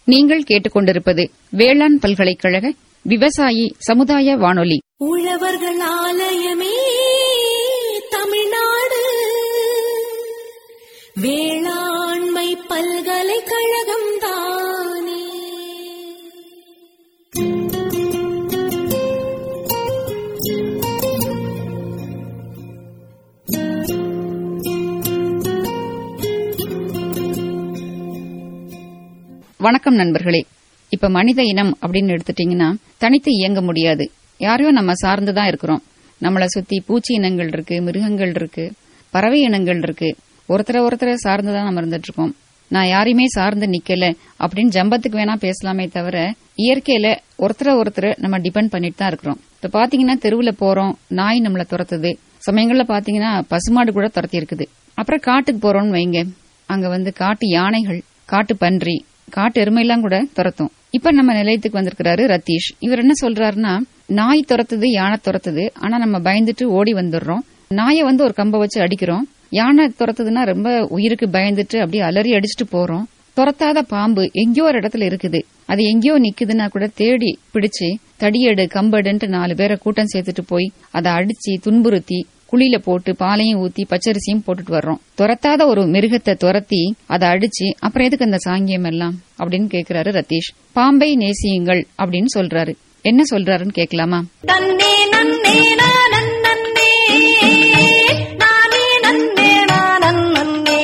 நீங்கள் கேட்டுக்கொண்டிருப்பது வேளாண் பல்கலைக்கழக விவசாயி சமுதாய வானொலி உழவர்கள் ஆலயமே தமிழ்நாடு வேளாண்மை பல்கலைக்கழகம் தானே வணக்கம் நண்பர்களே இப்ப மனித இனம் அப்படின்னு எடுத்துட்டீங்கன்னா தனித்து இயங்க முடியாது யாரையோ நம்ம சார்ந்துதான் இருக்கிறோம் நம்மள சுத்தி பூச்சி இனங்கள் இருக்கு மிருகங்கள் இருக்கு பறவை இனங்கள் இருக்கு ஒருத்தர ஒருத்தர சார்ந்துதான் நம்ம இருந்துட்டு இருக்கோம் நான் யாரையுமே சார்ந்து நிக்கல அப்படின்னு ஜம்பத்துக்கு வேணா பேசலாமே தவிர இயற்கையில ஒருத்தர ஒருத்தர நம்ம டிபெண்ட் பண்ணிட்டு தான் இருக்கிறோம் இப்ப பாத்தீங்கன்னா தெருவுல போறோம் நாய் நம்மள துரத்துது சமயங்கள்ல பாத்தீங்கன்னா பசுமாடு கூட துரத்தி இருக்குது அப்புறம் காட்டுக்கு போறோம்னு வைங்க அங்க வந்து காட்டு யானைகள் காட்டு பன்றி காட்டு எருமையெல்லாம் கூட துரத்தும் இப்ப நம்ம நிலையத்துக்கு வந்திருக்கிறாரு ரத்தீஷ் இவர் என்ன சொல்றாருன்னா நாய் துரத்துது யானை துரத்துது ஆனா நம்ம பயந்துட்டு ஓடி வந்துடுறோம் நாயை வந்து ஒரு கம்ப வச்சு அடிக்கிறோம் யானை துரத்துதுன்னா ரொம்ப உயிருக்கு பயந்துட்டு அப்படியே அலறி அடிச்சுட்டு போறோம் துரத்தாத பாம்பு எங்கேயோ ஒரு இடத்துல இருக்குது அது எங்கேயோ நிக்குதுன்னா கூட தேடி பிடிச்சு தடியடு கம்படுன்ட்டு நாலு பேரை கூட்டம் சேர்த்துட்டு போய் அதை அடிச்சு துன்புறுத்தி குழியில போட்டு பாலையும் ஊத்தி பச்சரிசியும் போட்டுட்டு வர்றோம் துரத்தாத ஒரு மிருகத்தை துரத்தி அதை அடிச்சு அப்புறம் எதுக்கு அந்த சாங்கியம் எல்லாம் அப்படின்னு கேக்குறாரு ரதீஷ் பாம்பை நேசியுங்கள் அப்படின்னு சொல்றாரு என்ன சொல்றாருன்னு கேட்கலாமா நன்னே நன்னே நானன் நன்னே நானே நன்னே நானன் நன்னே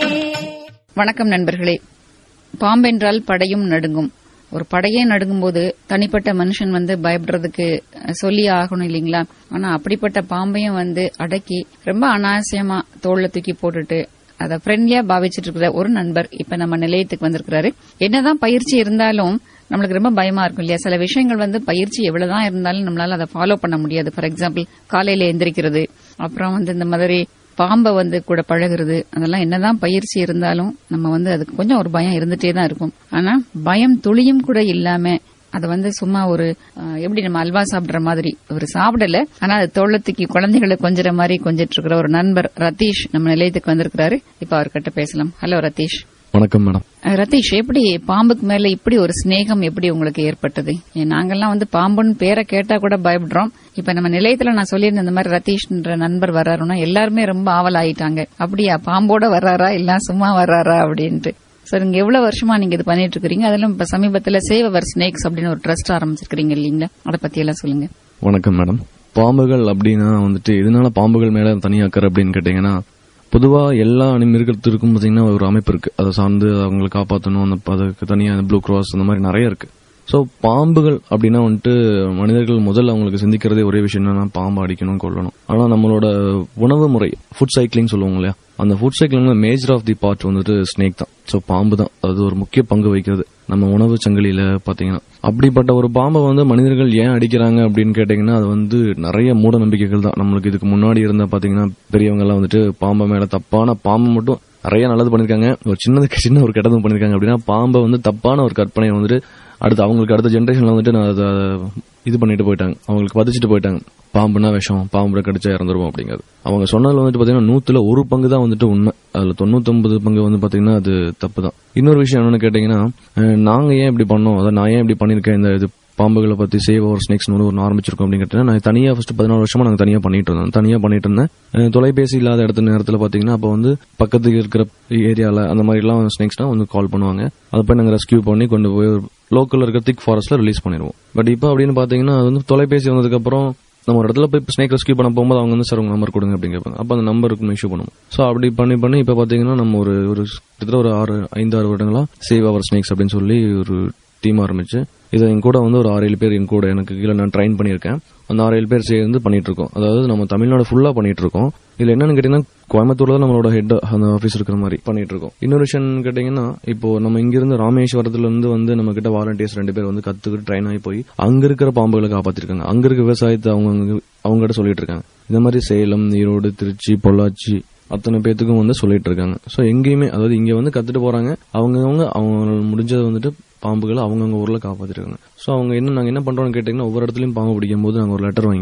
வணக்கம் நண்பர்களே பாம்பென்றால் படையும் நடுங்கும் ஒரு படையே நடுங்கும்போது தனிப்பட்ட மனுஷன் வந்து பயப்படுறதுக்கு அஹ், சொல்லி ஆகணும் இல்லீங்களா ஆனா அப்படிப்பட்ட பாம்பையும் வந்து அடக்கி ரொம்ப அனாவசியமா தோல்ல தூக்கி போட்டுட்டு அத ஃப்ரெண்ட்லியா பாவிச்சிட்டு இருக்கிற ஒரு நண்பர் இப்ப நம்ம நிலையத்துக்கு வந்திருக்கிறாரு என்னதான் பயிற்சி இருந்தாலும் நம்மளுக்கு ரொம்ப பயமா இருக்கும் இல்லையா சில விஷயங்கள் வந்து பயிற்சி எவ்வளவுதான் இருந்தாலும் நம்மளால அதை ஃபாலோ பண்ண முடியாது ஃபார் எக்ஸாம்பிள் காலையில எந்திரிக்கிறது அப்புறம் வந்து இந்த மாதிரி பாம்பை வந்து கூட பழகுறது அதெல்லாம் என்னதான் பயிற்சி இருந்தாலும் நம்ம வந்து அதுக்கு கொஞ்சம் ஒரு பயம் இருந்துட்டே தான் இருக்கும் ஆனா பயம் துளியும் கூட இல்லாம அது வந்து சும்மா ஒரு அஹ், எப்படி நம்ம அல்வா சாப்பிடுற மாதிரி ஒரு சாப்பிடல ஆனா அது தோளத்துக்கு குழந்தைகளை கொஞ்சற மாதிரி கொஞ்சிட்டு இருக்கிற ஒரு நண்பர் ரதீஷ் நம்ம நிலையத்துக்கு வந்திருக்கிறாரு இப்ப அவர்கிட்ட பேசலாம் ஹலோ ரதீஷ் வணக்கம் மேடம் அஹ், ரதீஷ் எப்படி பாம்புக்கு மேல இப்படி ஒரு சிநேகம் எப்படி உங்களுக்கு ஏற்பட்டது ஏன் நாங்கெல்லாம் வந்து பாம்புன்னு பேரை கேட்டா கூட பயப்படுறோம் இப்ப நம்ம நிலையத்துல நான் சொல்லியிருந்த இந்த மாதிரி ரதீஷ்ன்ற நண்பர் வர்றாருன்னா எல்லாருமே ரொம்ப ஆவல் ஆயிட்டாங்க அப்படியா பாம்போட வர்றாரா இல்ல சும்மா வர்றாரா அப்படின்ட்டு சார் நீங்க எவ்வளவு வருஷமா நீங்க இது பண்ணிட்டு இருக்கீங்க அதெல்லாம் இப்ப சமீபத்துல சேவ் அவர் ஸ்னேக்ஸ் அப்படின்னு ஒரு ட்ரஸ்ட் ஆரம்பிச்சிருக்கீங்க இல்லீங்களா அதை பத்தி எல்லாம் சொல்லுங்க வணக்கம் மேடம் பாம்புகள் அப்படின்னா வந்துட்டு எதனால பாம்புகள் மேல தனி அக்கறை அப்படின்னு கேட்டீங்கன்னா பொதுவா எல்லா அணி மிருகத்திற்கும் பாத்தீங்கன்னா ஒரு அமைப்பு இருக்கு அதை சார்ந்து அவங்களை காப்பாற்றணும் அந்த அதுக்கு தனியா ப்ளூ கிராஸ் அந்த மாதிரி நிறைய இருக்கு ஸோ பாம்புகள் அப்படின்னா வந்துட்டு மனிதர்கள் முதல்ல அவங்களுக்கு சிந்திக்கிறதே ஒரே விஷயம் என்னன்னா பாம்பு அடிக்கணும் கொல்லணும் ஆனா நம்மளோட உணவு முறை ஃபுட் சைக்கிளிங் சொல்லுவோம் இல்லையா அந்த ஃபுட் சைக்கிளிங்ல மேஜர் ஆஃப் தி பார்ட் வந்துட்டு ஸ்னேக் தான் ஸோ பாம்பு தான் அது ஒரு முக்கிய பங்கு வகிக்கிறது நம்ம உணவு சங்கிலியில பாத்தீங்கன்னா அப்படிப்பட்ட ஒரு பாம்பை வந்து மனிதர்கள் ஏன் அடிக்கிறாங்க அப்படின்னு கேட்டீங்கன்னா அது வந்து நிறைய மூட நம்பிக்கைகள் தான் நம்மளுக்கு இதுக்கு முன்னாடி இருந்த பாத்தீங்கன்னா பெரியவங்க எல்லாம் வந்துட்டு பாம்பை மேல தப்பான பாம்பு மட்டும் நிறைய நல்லது பண்ணிருக்காங்க ஒரு சின்னதுக்கு சின்ன ஒரு கெட்டதும் பண்ணிருக்காங்க அப்படின்னா பாம்பை வந்து தப்பான ஒரு கற்பனையை வந்துட்டு அடுத்து அவங்களுக்கு அடுத்த ஜென்ரேஷன்ல வந்துட்டு நான் அதை இது பண்ணிட்டு போயிட்டாங்க அவங்களுக்கு பதிச்சுட்டு போயிட்டாங்க பாம்புனா விஷம் பாம்பு கடிச்சா இறந்துருவோம் அப்படிங்கிறது அவங்க சொன்னதுல வந்துட்டு பாத்தீங்கன்னா நூத்துல ஒரு பங்கு தான் வந்துட்டு உண்மை அதுல தொண்ணூத்தொன்பது பங்கு வந்து பாத்தீங்கன்னா அது தப்பு தான் இன்னொரு விஷயம் என்னன்னு கேட்டீங்கன்னா அஹ், நாங்க ஏன் இப்படி பண்ணோம் அதை நான் ஏன் இப்படி பண்ணிருக்கேன் இந்த இது பாம்புகளை பத்தி சேவ் ஒரு ஸ்னேக்ஸ் ஒன்று ஆரம்பிச்சிருக்கோம் அப்படின்னு கேட்டீங்கன்னா நான் தனியா ஃபர்ஸ்ட் பதினாலு வருஷமா நாங்க தனியா பண்ணிட்டு இருந்தோம் தனியா பண்ணிட்டு இருந்தேன் அஹ், தொலைபேசி இல்லாத இடத்து நேரத்துல பாத்தீங்கன்னா அப்ப வந்து பக்கத்துக்கு இருக்கிற ஏரியால அந்த மாதிரி எல்லாம் ஸ்னேக்ஸ்னா வந்து கால் பண்ணுவாங்க அதை போய் நாங்க ரெஸ்கியூ பண்ணி கொண்டு போய் லோக்கல்ல இருக்க திக் ஃபாரஸ்ட்ல ரிலீஸ் பண்ணிடுவோம் பட் இப்போ அப்படின்னு பாத்தீங்கன்னா அது வந்து தொலைபேசி வந்ததுக்கு அப்புறம் நம்ம ஒரு இடத்துல போய் ஸ்னேக் ரெஸ்கியூ பண்ண போகும்போது அவங்க வந்து சார் உங்க நம்பர் கொடுங்க அப்படின்னு கேட்பாங்க அப்ப அந்த நம்பருக்கு இஷ்யூ பண்ணுவோம் சோ அப்படி பண்ணி பண்ணி இப்ப பாத்தீங்கன்னா நம்ம ஒரு ஒரு கிட்டத்தட்ட ஒரு ஆறு ஐந்து ஆறு வருடங்களா சேவ் அவர் ஸ்னேக்ஸ் அப்படின்னு சொல்லி ஒரு டீம் ஆரம்பிச்சு இதை என் கூட வந்து ஒரு ஆறு ஏழு பேர் என் கூட எனக்கு கீழே நான் ட்ரைன் பண்ணியிருக்கேன் அந்த ஆறு ஏழு பேர் சேர்ந்து பண்ணிட்டு இருக்கோம் அதாவது நம்ம தமிழ்நாடு ஃபுல்லா பண்ணிட்டு இருக்கோம் இதுல என்னன்னு கேட்டீங்கன்னா கோயம்புத்தூர்ல தான் நம்மளோட ஹெட் அந்த ஆஃபீஸ் இருக்கிற மாதிரி பண்ணிட்டு இருக்கோம் இன்னொரு விஷயம் கேட்டீங்கன்னா இப்போ நம்ம இங்க இருந்து ராமேஸ்வரத்துல இருந்து வந்து நம்ம கிட்ட வாலண்டியர்ஸ் ரெண்டு பேர் வந்து கத்துக்கிட்டு ட்ரைன் ஆகி போய் அங்க இருக்கிற பாம்புகளை காப்பாத்திருக்காங்க அங்க இருக்க விவசாயத்தை அவங்க அவங்க கிட்ட சொல்லிட்டு இருக்காங்க இந்த மாதிரி சேலம் ஈரோடு திருச்சி பொள்ளாச்சி அத்தனை பேத்துக்கும் வந்து சொல்லிட்டு இருக்காங்க சோ எங்கேயுமே அதாவது இங்க வந்து கத்துட்டு போறாங்க அவங்கவங்க அவங்க முடிஞ்சதை வந்துட்டு பாம்புகளை அவங்கவுங்க ஊர்ல காப்பாத்திருக்காங்க சோ அவங்க என்ன நாங்க என்ன பண்றோம்னு கேட்டீங்கன்னா ஒவ்வொரு இடத்துலயும் பாம்பு பிடிக்கும் போது நாங்க ஒரு லெட்டர் வாங்கிக்கிறோம்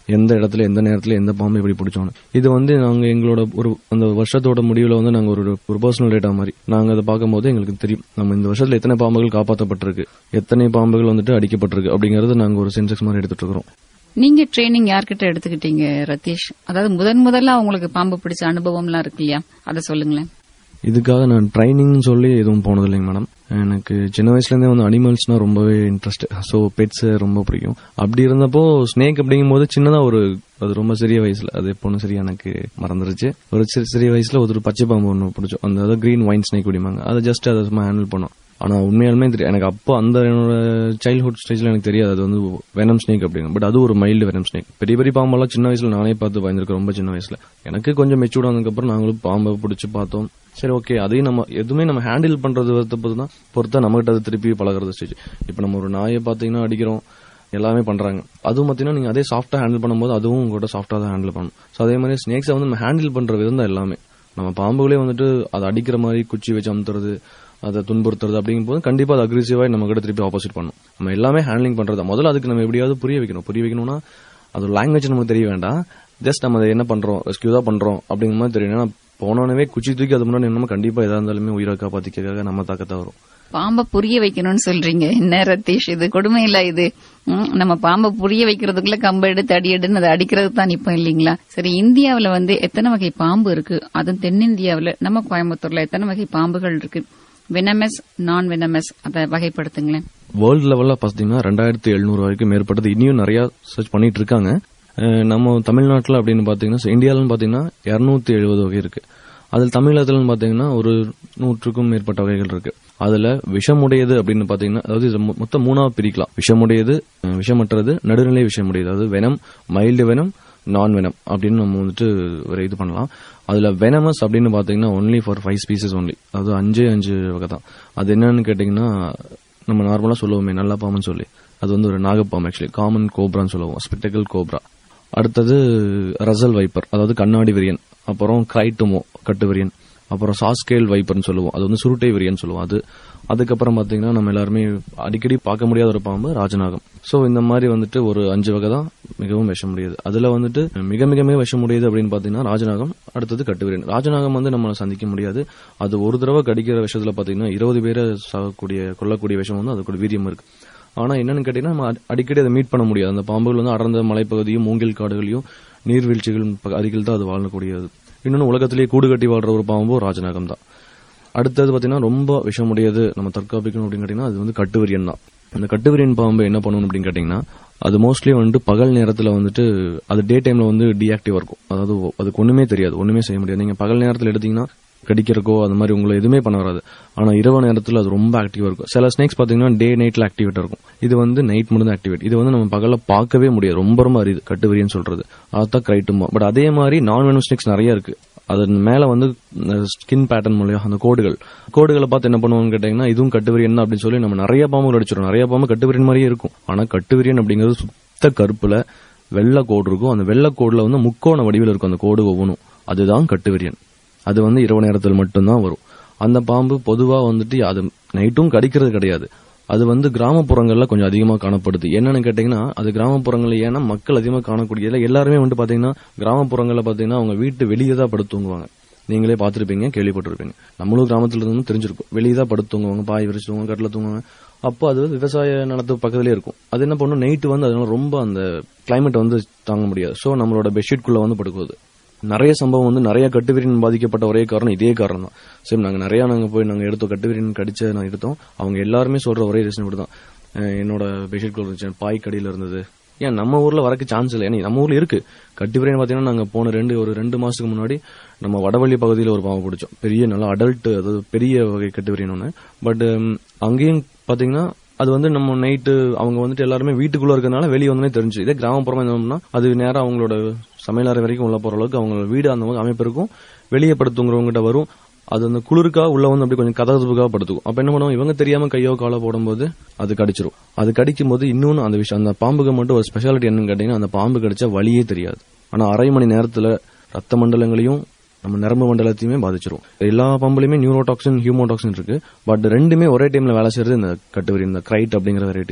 எந்த இடத்துல எந்த நேரத்துல எந்த பாம்பு எப்படி பிடிச்சோன்னு இது வந்து நாங்க எங்களோட ஒரு அந்த வருஷத்தோட முடிவுல வந்து நாங்க ஒரு ஒரு பர்சனல் டேட்டா மாதிரி நாங்க அதை பார்க்கும்போது எங்களுக்கு தெரியும் நம்ம இந்த வருஷத்துல எத்தனை பாம்புகள் காப்பாற்றப்பட்டிருக்கு எத்தனை பாம்புகள் வந்துட்டு அடிக்கப்பட்டிருக்கு அப்படிங்கறது நாங்க ஒரு சென்செக்ஸ் மாதிரி எடுத்துட்டு இருக்கிறோம் நீங்க ட்ரைனிங் யார்கிட்ட எடுத்துக்கிட்டீங்க ரதீஷ் அதாவது முதன் முதல்ல உங்களுக்கு பாம்பு பிடிச்ச அனுபவம்லாம் இருக்கு இல்லையா அதை சொல்லுங்களேன் இதுக்காக நான் ட்ரைனிங் சொல்லி எதுவும் போனது இல்லைங்க மேடம் எனக்கு சின்ன வயசுல இருந்தே வந்து அனிமல்ஸ்னா ரொம்பவே இன்ட்ரெஸ்ட் ஸோ பெட்ஸ் ரொம்ப பிடிக்கும் அப்படி இருந்தப்போ ஸ்னேக் அப்படிங்கும் போது சின்னதா ஒரு அது ரொம்ப சிறிய வயசுல அது எப்போன்னு சரி எனக்கு மறந்துருச்சு ஒரு சிறு சிறிய வயசுல ஒரு பச்சை பாம்பு ஒன்று பிடிச்சோம் அந்த அதாவது கிரீன் ஒயின் ஸ்னேக் குடிப்பாங்க அதை ஜஸ்ட் அதை சும்மா ஹேண்டில் பண்ணோம் ஆனா உண்மையாலுமே தெரியும் எனக்கு அப்போ அந்த என்னோட சைல்ட்ஹுட் ஸ்டேஜ்ல எனக்கு தெரியாது அது வந்து வெனம் ஸ்னேக் அப்படின்னு பட் அது ஒரு மைல்டு வெனம் ஸ்னேக் பெரிய பெரிய பாம்பெல்லாம் சின்ன வயசுல நானே பார்த்து பயந்துருக்கேன் ரொம்ப சின்ன வயசுல எனக்கு கொஞ்சம் மெச்சூர்ட் ஆனதுக்கப்புறம் நாங்களும் பாம்பை பிடிச்சி பார்த்தோம் சரி ஓகே அதையும் நம்ம எதுவுமே நம்ம ஹேண்டில் பண்றது பொறுத்து தான் பொறுத்தா நம்மகிட்ட அது திருப்பி பழகிறது ஸ்டேஜ் இப்போ நம்ம ஒரு நாயை பார்த்தீங்கன்னா அடிக்கிறோம் எல்லாமே பண்றாங்க அதுவும் பார்த்தீங்கன்னா நீங்க அதே சாஃப்டா ஹேண்டில் பண்ணும்போது அதுவும் உங்கள்கிட்ட சாஃப்டா தான் ஹேண்டில் பண்ணணும் ஸோ அதே மாதிரி ஸ்னேக்ஸை வந்து நம்ம ஹேண்டில் பண்ற விதம் தான் எல்லாமே நம்ம பாம்புகளே வந்துட்டு அதை அடிக்கிற மாதிரி குச்சி வச்சு அமுத்துறது அதை துன்புறுத்துறது அப்படிங்கும் போது கண்டிப்பா அது அக்ரெசிவா நம்ம கிட்ட திருப்பி ஆப்போசிட் பண்ணும் நம்ம எல்லாமே ஹேண்ட்லிங் பண்றது முதல்ல அதுக்கு நம்ம எப்படியாவது புரிய வைக்கணும் புரிய வைக்கணும்னா அது லாங்குவேஜ் நமக்கு தெரிய வேண்டாம் ஜஸ்ட் நம்ம அதை என்ன பண்றோம் ரெஸ்கியூ தான் பண்றோம் அப்படிங்கிற மாதிரி தெரியும் ஏன்னா போனோடனே குச்சி தூக்கி அது முன்னாடி நம்ம கண்டிப்பா எதா இருந்தாலுமே உயிரை காப்பாத்திக்கிறதுக்காக நம்ம தாக்கத்தா வரும் பாம்பை புரிய வைக்கணும்னு சொல்றீங்க என்ன ரத்தீஷ் இது கொடுமை இல்ல இது ம், நம்ம பாம்பை புரிய வைக்கிறதுக்குள்ள கம்பு எடுத்து அடி எடுன்னு அதை அடிக்கிறது தான் நிப்போம் இல்லீங்களா சரி இந்தியாவுல வந்து எத்தனை வகை பாம்பு இருக்கு அதுவும் தென்னிந்தியாவுல நம்ம கோயம்புத்தூர்ல எத்தனை வகை பாம்புகள் இருக்கு வெனமஸ் நான் வெனமஸ் அதை வகைப்படுத்துங்களேன் வேர்ல்டு லெவல்ல பாத்தீங்கன்னா ரெண்டாயிரத்தி எழுநூறு வரைக்கும் மேற்பட்டது இனியும் நிறைய சர்ச் பண்ணிட்டு இருக்காங்க அஹ் நம்ம தமிழ்நாட்டில் அப்படின்னு பாத்தீங்கன்னா இந்தியாவிலும் பாத்தீங்கன்னா இருநூத்தி எழுபது வகை இருக்கு அதில் தமிழகத்துலன்னு பாத்தீங்கன்னா ஒரு நூற்றுக்கும் மேற்பட்ட வகைகள் இருக்கு அதுல விஷமுடையது அப்படின்னு பாத்தீங்கன்னா அதாவது இது மொ- மொத்தம் மூணா பிரிக்கலாம் விஷமுடையது அஹ் விஷமற்றது நடுநிலை விஷமுடையது அதாவது வெனம் மைல்டு வெனம் நான் வெனம் அப்படின்னு நம்ம வந்துட்டு ஒரு இது பண்ணலாம் அதுல வெனமஸ் அப்படின்னு பாத்தீங்கன்னா only four five species only அது அஞ்சே அஞ்சு வகை தான் அது என்னன்னு கேட்டீங்கன்னா நம்ம நார்மலா சொல்லுவோமே நல்ல பாம்புன்னு சொல்லி அது வந்து ஒரு நாகப்பாம்பு ஆக்சுவலி காமன் கோப்ரான்னு சொல்லுவோம் ஸ்பெக்டக்கல் கோப்ரா அடுத்தது ரசல் வைப்பர் அதாவது கண்ணாடி விரியன் அப்புறம் கிரைட்டுமோ கட்டு விரியன் அப்புறம் சாஸ்கேல் வைப்பர்னு சொல்லுவோம் அது வந்து சுருட்டை விரியன் சொல்லுவோம் அது அதுக்கப்புறம் பாத்தீங்கன்னா நம்ம எல்லாருமே அடிக்கடி பார்க்க முடியாத ஒரு பாம்பு ராஜநாகம் சோ இந்த மாதிரி வந்துட்டு ஒரு அஞ்சு வகை தான் மிகவும் விஷம் முடியுது அதுல வந்துட்டு மிக மிக மிக விஷம் முடியுது அப்படின்னு பாத்தீங்கன்னா ராஜநாகம் அடுத்தது கட்டுவிரியன் ராஜநாகம் வந்து நம்மளை சந்திக்க முடியாது அது ஒரு தடவை கடிக்கிற விஷயத்துல பாத்தீங்கன்னா இருபது பேரை சாகக்கூடிய கொல்லக்கூடிய விஷம் வந்து அதுக்கு வீரியம் இருக்கு ஆனா என்னன்னு கேட்டீங்கன்னா நம்ம அடி- அடிக்கடி அதை மீட் பண்ண முடியாது அந்த பாம்புகள் வந்து அடர்ந்த மலைப்பகுதியும் மூங்கில் காடுகளையும் நீர்வீழ்ச்சிகள் ப- அருகில் தான் அது வாழக்கூடியது இன்னொன்னு உலகத்திலேயே கூடு கட்டி வாழ்ற ஒரு பாம்பும் ராஜநாகம் தான் அடுத்தது பாத்தீங்கன்னா ரொம்ப விஷமுடையது நம்ம தற்காப்பிக்கணும் அப்படின்னு கேட்டீங்கன்னா அது வந்து கட்டுவிரியன் தான் அந்த கட்டுவிரியன் பாம்பு என்ன பண்ணணும் அப்படின்னு கேட்டீங்கன்னா அது மோஸ்ட்லி வந்துட்டு பகல் நேரத்துல வந்துட்டு அது டே டைம்ல வந்து டிஆக்டிவா இருக்கும் அதாவது ஒ- அதுக்கு ஒண்ணுமே தெரியாது ஒண்ணுமே செய்ய முடியாது நீங்க பகல் நேரத்துல எடுத்தீங்கன்னா கடிக்கிறக்கோ அது மாதிரி உங்களை எதுவுமே பண்ண வராது ஆனா இரவு நேரத்துல அது ரொம்ப ஆக்டிவா இருக்கும் சில ஸ்னேக்ஸ் பாத்தீங்கன்னா டே நைட்ல ஆக்டிவேட் இருக்கும் இது வந்து நைட் மட்டும் தான் ஆக்டிவேட் இது வந்து நம்ம பகல்ல பார்க்கவே முடியாது ரொம்ப ரொம்ப அரிது கட்டுவிரியன்னு சொல்றது அதுதான் கிரைட்டுமா பட் அதே மாதிரி நான் வெனம் ஸ்னேக்ஸ் நிறைய இருக்கு அதன் மேல வந்து ஸ்கின் பேட்டர்ன் மூலியம் அந்த கோடுகள் கோடுகளை பார்த்து என்ன பண்ணுவாங்கன்னு கேட்டீங்கன்னா இதுவும் கட்டுவிரியன் தான் அப்படின்னு சொல்லி நம்ம நிறைய பாம்புகள் அடிச்சிடும் நிறைய பாம்பு கட்டுவிரியன் மாதிரியே இருக்கும் ஆனா கட்டுவிரியன் அப்படிங்கிறது சுத்த கருப்புல வெள்ளை கோடு இருக்கும் அந்த வெள்ளை கோடுல வந்து முக்கோண வடிவில் இருக்கும் அந்த கோடு ஒவ்வொன்றும் அதுதான் கட்டுவிரியன் அது வந்து இரவு நேரத்தில் மட்டும்தான் வரும் அந்த பாம்பு பொதுவா வந்துட்டு அது நைட்டும் கடிக்கிறது கிடையாது அது வந்து கிராமப்புறங்கள்ல கொஞ்சம் அதிகமா காணப்படுது என்னன்னு கேட்டீங்கன்னா அது கிராமப்புறங்கள்ல ஏன்னா மக்கள் அதிகமா காணக்கூடியதுல எல்லாருமே வந்து பாத்தீங்கன்னா கிராமப்புறங்கள்ல பாத்தீங்கன்னா அவங்க வீட்டு வெளியே தான் படுத்து தூங்குவாங்க நீங்களே பார்த்திருப்பீங்க கேள்விப்பட்டிருப்பீங்க நம்மளும் கிராமத்துல இருந்து தெரிஞ்சிருக்கும் வெளியே தான் படுத்து தூங்குவாங்க பாய் விரிச்சு தூங்குவாங்க கட்டில தூங்குவாங்க அப்போ அது விவசாய நிலத்து பக்கத்துலயே இருக்கும் அது என்ன பண்ணும் நைட்டு வந்து அதனால ரொம்ப அந்த கிளைமேட் வந்து தாங்க முடியாது சோ நம்மளோட பெட்ஷீட்குள்ள வந்து படுக்குது நிறைய சம்பவம் வந்து நிறைய கட்டுவிரியன் பாதிக்கப்பட்ட ஒரே காரணம் இதே காரணம் தான் சரி நாங்க நிறைய நாங்க போய் நாங்க எடுத்தோம் கட்டுவிரியன் கடிச்ச நான் எடுத்தோம் அவங்க எல்லாருமே சொல்ற ஒரே ரீசன் இப்படி தான் அஹ் என்னோட பெட்ஷீட் குள்ள இருந்துச்சு பாய் கடியில இருந்தது ஏன் நம்ம ஊர்ல வரக்கு சான்ஸ் இல்லை ஏன்னா நம்ம ஊர்ல இருக்கு கட்டுவிரியன் பாத்தீங்கன்னா நாங்க போன ரெண்டு ஒரு ரெண்டு மாசத்துக்கு முன்னாடி நம்ம வடவள்ளி பகுதியில ஒரு பாம்பு பிடிச்சோம் பெரிய நல்ல அடல்ட் அதாவது பெரிய வகை கட்டுவிரியன் ஒன்று பட் அங்கேயும் பாத்தீங்கன்னா அது வந்து நம்ம நைட்டு அவங்க வந்துட்டு எல்லாருமே வீட்டுக்குள்ள இருக்கறனால வெளியே வந்தோடனே தெரிஞ்சு இதே கிராமப்புறமா இருந்தோம்னா அது நேரா அவங்களோட சமையலறை வரைக்கும் உள்ள போற அளவுக்கு அவங்க வீடு அந்த மாதிரி அமைப்பு இருக்கும் வெளியே படுத்துங்கிறவங்ககிட்ட வரும் அது அந்த குளிருக்கா உள்ள வந்து அப்படி கொஞ்சம் கதகதுக்காக படுத்துக்கும் அப்ப என்ன பண்ணுவோம் இவங்க தெரியாம கையோ காலோ போடும்போது அது கடிச்சிரும் அது கடிக்கும் போது இன்னொன்னு அந்த விஷயம் அந்த பாம்புக்கு மட்டும் ஒரு ஸ்பெஷாலிட்டி என்னன்னு கேட்டீங்கன்னா அந்த பாம்பு கடிச்சா வலியே தெரியாது ஆனா அரை மணி நேரத்துல ரத்த மண்டலங்களையும் நம்ம நரம்பு மண்டலத்தையுமே பாதிச்சிரும் எல்லா பாம்புலயுமே நியூரோடாக்சின் ஹியூமோடாக்சின் இருக்கு பட் ரெண்டுமே ஒரே டைம்ல வேலை செய்யறது இந்த கட்டுவரி இந்த கிரைட் அப்படிங்கிற வெரைட்டி தான்